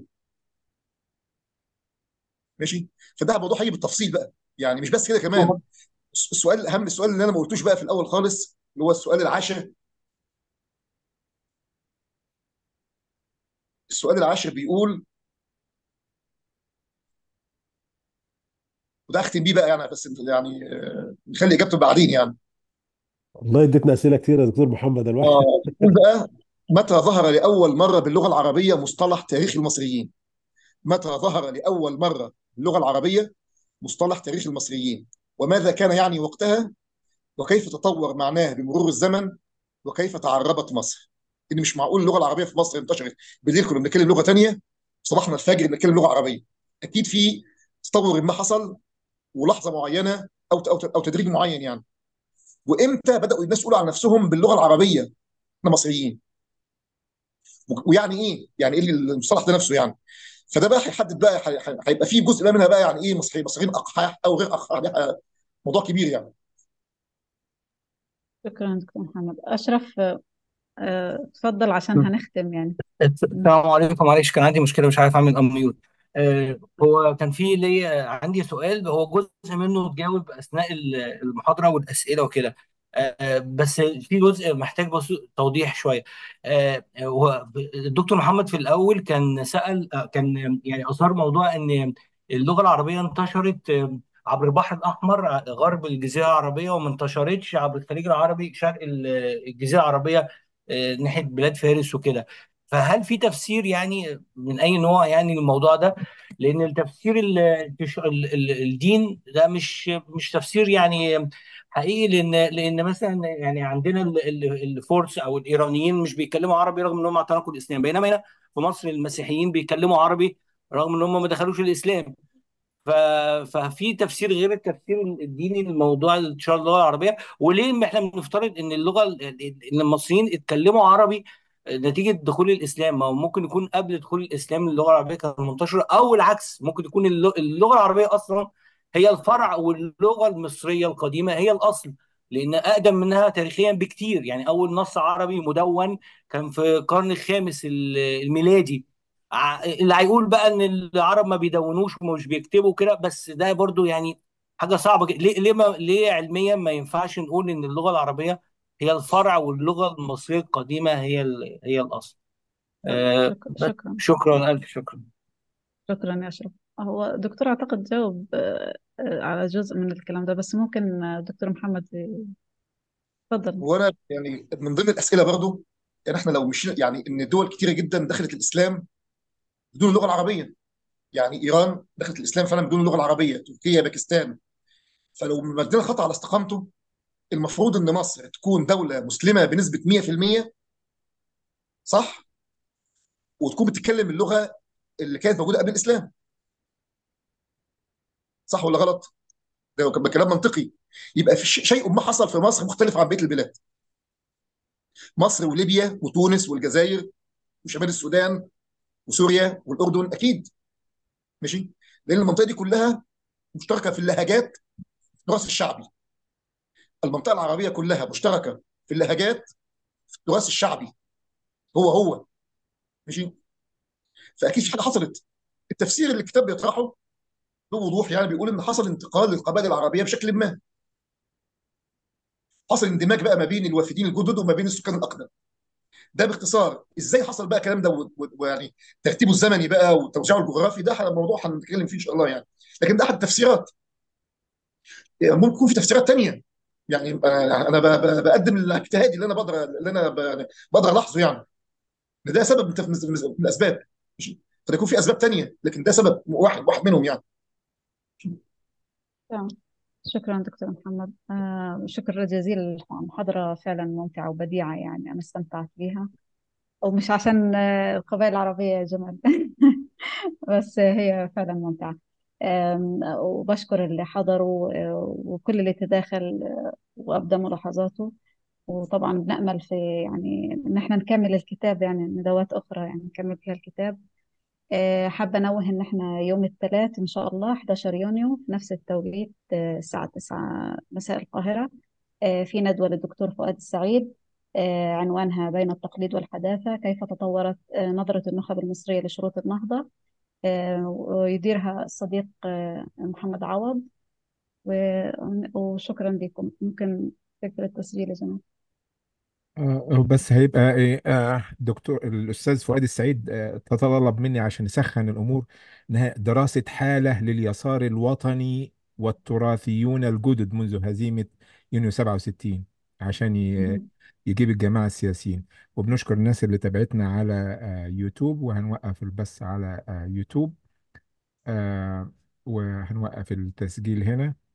ماشي فده الموضوع هيجي بالتفصيل بقى يعني مش بس كده كمان السؤال الاهم السؤال اللي انا ما قلتوش بقى في الاول خالص اللي هو السؤال العاشر السؤال العاشر بيقول وده اختم بيه بقى يعني بس يعني آه، نخلي اجابته بعدين يعني والله اديتنا اسئله كتير يا دكتور محمد الواحد اه بيقول بقى متى ظهر لاول مره باللغه العربيه مصطلح تاريخ المصريين متى ظهر لاول مره باللغه العربيه مصطلح تاريخ المصريين وماذا كان يعني وقتها وكيف تطور معناه بمرور الزمن وكيف تعربت مصر ان مش معقول اللغه العربيه في مصر انتشرت بالليل كنا بنتكلم لغه تانية صباحنا الفجر بنتكلم لغه عربيه اكيد في تطور ما حصل ولحظه معينه او او او تدريج معين يعني وامتى بداوا الناس يقولوا على نفسهم باللغه العربيه احنا مصريين ويعني ايه يعني ايه المصطلح ده نفسه يعني فده بقى هيحدد بقى هي- هي- هيبقى فيه جزء بقى منها بقى يعني ايه مصريين مصريين اقحاح او غير اقحاح ده موضوع كبير يعني شكرا دكتور محمد أشرف آه، اتفضل عشان هنختم يعني السلام عليكم معلش كان عندي مشكله مش عارف اعمل اميوت آه هو كان في لي عندي سؤال هو جزء منه اتجاوب اثناء ال- المحاضره والاسئله وكده آه بس في جزء محتاج بس توضيح شويه آه هو الدكتور محمد في الاول كان سال آه، كان يعني اثار موضوع ان اللغه العربيه انتشرت آه، عبر البحر الاحمر غرب الجزيره العربيه وما انتشرتش عبر الخليج العربي شرق ال- الجزيره العربيه آه، ناحيه بلاد فارس وكده فهل في تفسير يعني من اي نوع يعني للموضوع ده لان التفسير ال- التش- ال- ال- الدين ده مش مش تفسير يعني حقيقي لان لان مثلا يعني عندنا ال- ال- الفرس او الايرانيين مش بيتكلموا عربي رغم انهم اعتنقوا الاسلام بينما هنا في مصر المسيحيين بيتكلموا عربي رغم ان هم ما دخلوش الاسلام ف... ففي تفسير غير التفسير الديني لموضوع انتشار اللغه العربيه وليه ما احنا بنفترض ان اللغه ان المصريين اتكلموا عربي نتيجه دخول الاسلام ما هو ممكن يكون قبل دخول الاسلام اللغه العربيه كانت منتشره او العكس ممكن يكون الل- اللغه العربيه اصلا هي الفرع واللغه المصريه القديمه هي الاصل لان اقدم منها تاريخيا بكتير يعني اول نص عربي مدون كان في القرن الخامس ال- الميلادي ع- اللي هيقول بقى ان العرب ما بيدونوش ومش بيكتبوا كده بس ده برضو يعني حاجه صعبه جدا ليه ليه ما ليه علميا ما ينفعش نقول ان اللغه العربيه هي الفرع واللغه المصريه القديمه هي ال- هي الاصل آه شكرا بس شكرا شكرا الف شكرا شكرا يا أشرف هو دكتور أعتقد جاوب آه، آه، على جزء من الكلام ده بس ممكن آه، دكتور محمد تفضل وانا يعني من ضمن الاسئله برضو يعني احنا لو مشينا يعني ان دول كتيره جدا دخلت الاسلام بدون اللغه العربيه يعني ايران دخلت الاسلام فعلا بدون اللغه العربيه تركيا باكستان فلو مدينا الخط على استقامته المفروض ان مصر تكون دوله مسلمه بنسبه 100% صح وتكون بتتكلم اللغه اللي كانت موجوده قبل الاسلام صح ولا غلط ده كان كلام منطقي يبقى في ش- شيء ما حصل في مصر مختلف عن بقيه البلاد مصر وليبيا وتونس والجزائر وشمال السودان وسوريا والاردن اكيد ماشي لان المنطقه دي كلها مشتركه في اللهجات في التراث الشعبي المنطقه العربيه كلها مشتركه في اللهجات في التراث الشعبي هو هو ماشي فاكيد في حاجه حصلت التفسير اللي الكتاب بيطرحه بوضوح يعني بيقول ان حصل انتقال للقبائل العربيه بشكل ما حصل اندماج بقى ما بين الوافدين الجدد وما بين السكان الاقدم ده باختصار ازاي حصل بقى الكلام ده و- و- ويعني ترتيبه الزمني بقى وتوزيعه الجغرافي ده ح- موضوع هنتكلم فيه ان شاء الله يعني لكن ده احد التفسيرات يعني ممكن يكون في تفسيرات تانية يعني انا أنا ب- ب- بقدم الاجتهادي اللي انا بقدر اللي انا ب- بقدر الاحظه يعني إن ده سبب من تف- من من الاسباب ماشي قد يكون في اسباب تانية لكن ده سبب واحد واحد منهم يعني تمام. شكرا دكتور محمد آه شكرا جزيلا المحاضرة فعلا ممتعة وبديعة يعني أنا استمتعت بها ومش عشان آه، القبائل العربية يا جمال بس هي فعلا ممتعة آم، وبشكر اللي حضروا آه، وكل اللي تداخل آه، وأبدى ملاحظاته وطبعا بنأمل في يعني إن احنا نكمل الكتاب يعني ندوات أخرى يعني نكمل فيها الكتاب آه، حابة أنوه إن إحنا يوم الثلاث إن شاء الله 11 يونيو في نفس التوقيت آه، الساعة 9 مساء القاهرة آه، في ندوة للدكتور فؤاد السعيد آه، عنوانها بين التقليد والحداثة كيف تطورت آه، نظرة النخب المصرية لشروط النهضة آه، ويديرها الصديق آه، محمد عوض و- وشكرا لكم ممكن تقفل التسجيل يا جماعة آه، بس هيبقى ايه آه، دكتور الاستاذ فؤاد السعيد آه، تتطلب مني عشان يسخن الامور انها دراسه حاله لليسار الوطني والتراثيون الجدد منذ هزيمه يونيو 67 عشان ي- يجيب الجماعه السياسيين وبنشكر الناس اللي تابعتنا على آه، يوتيوب وهنوقف البث على آه، يوتيوب آه، وهنوقف التسجيل هنا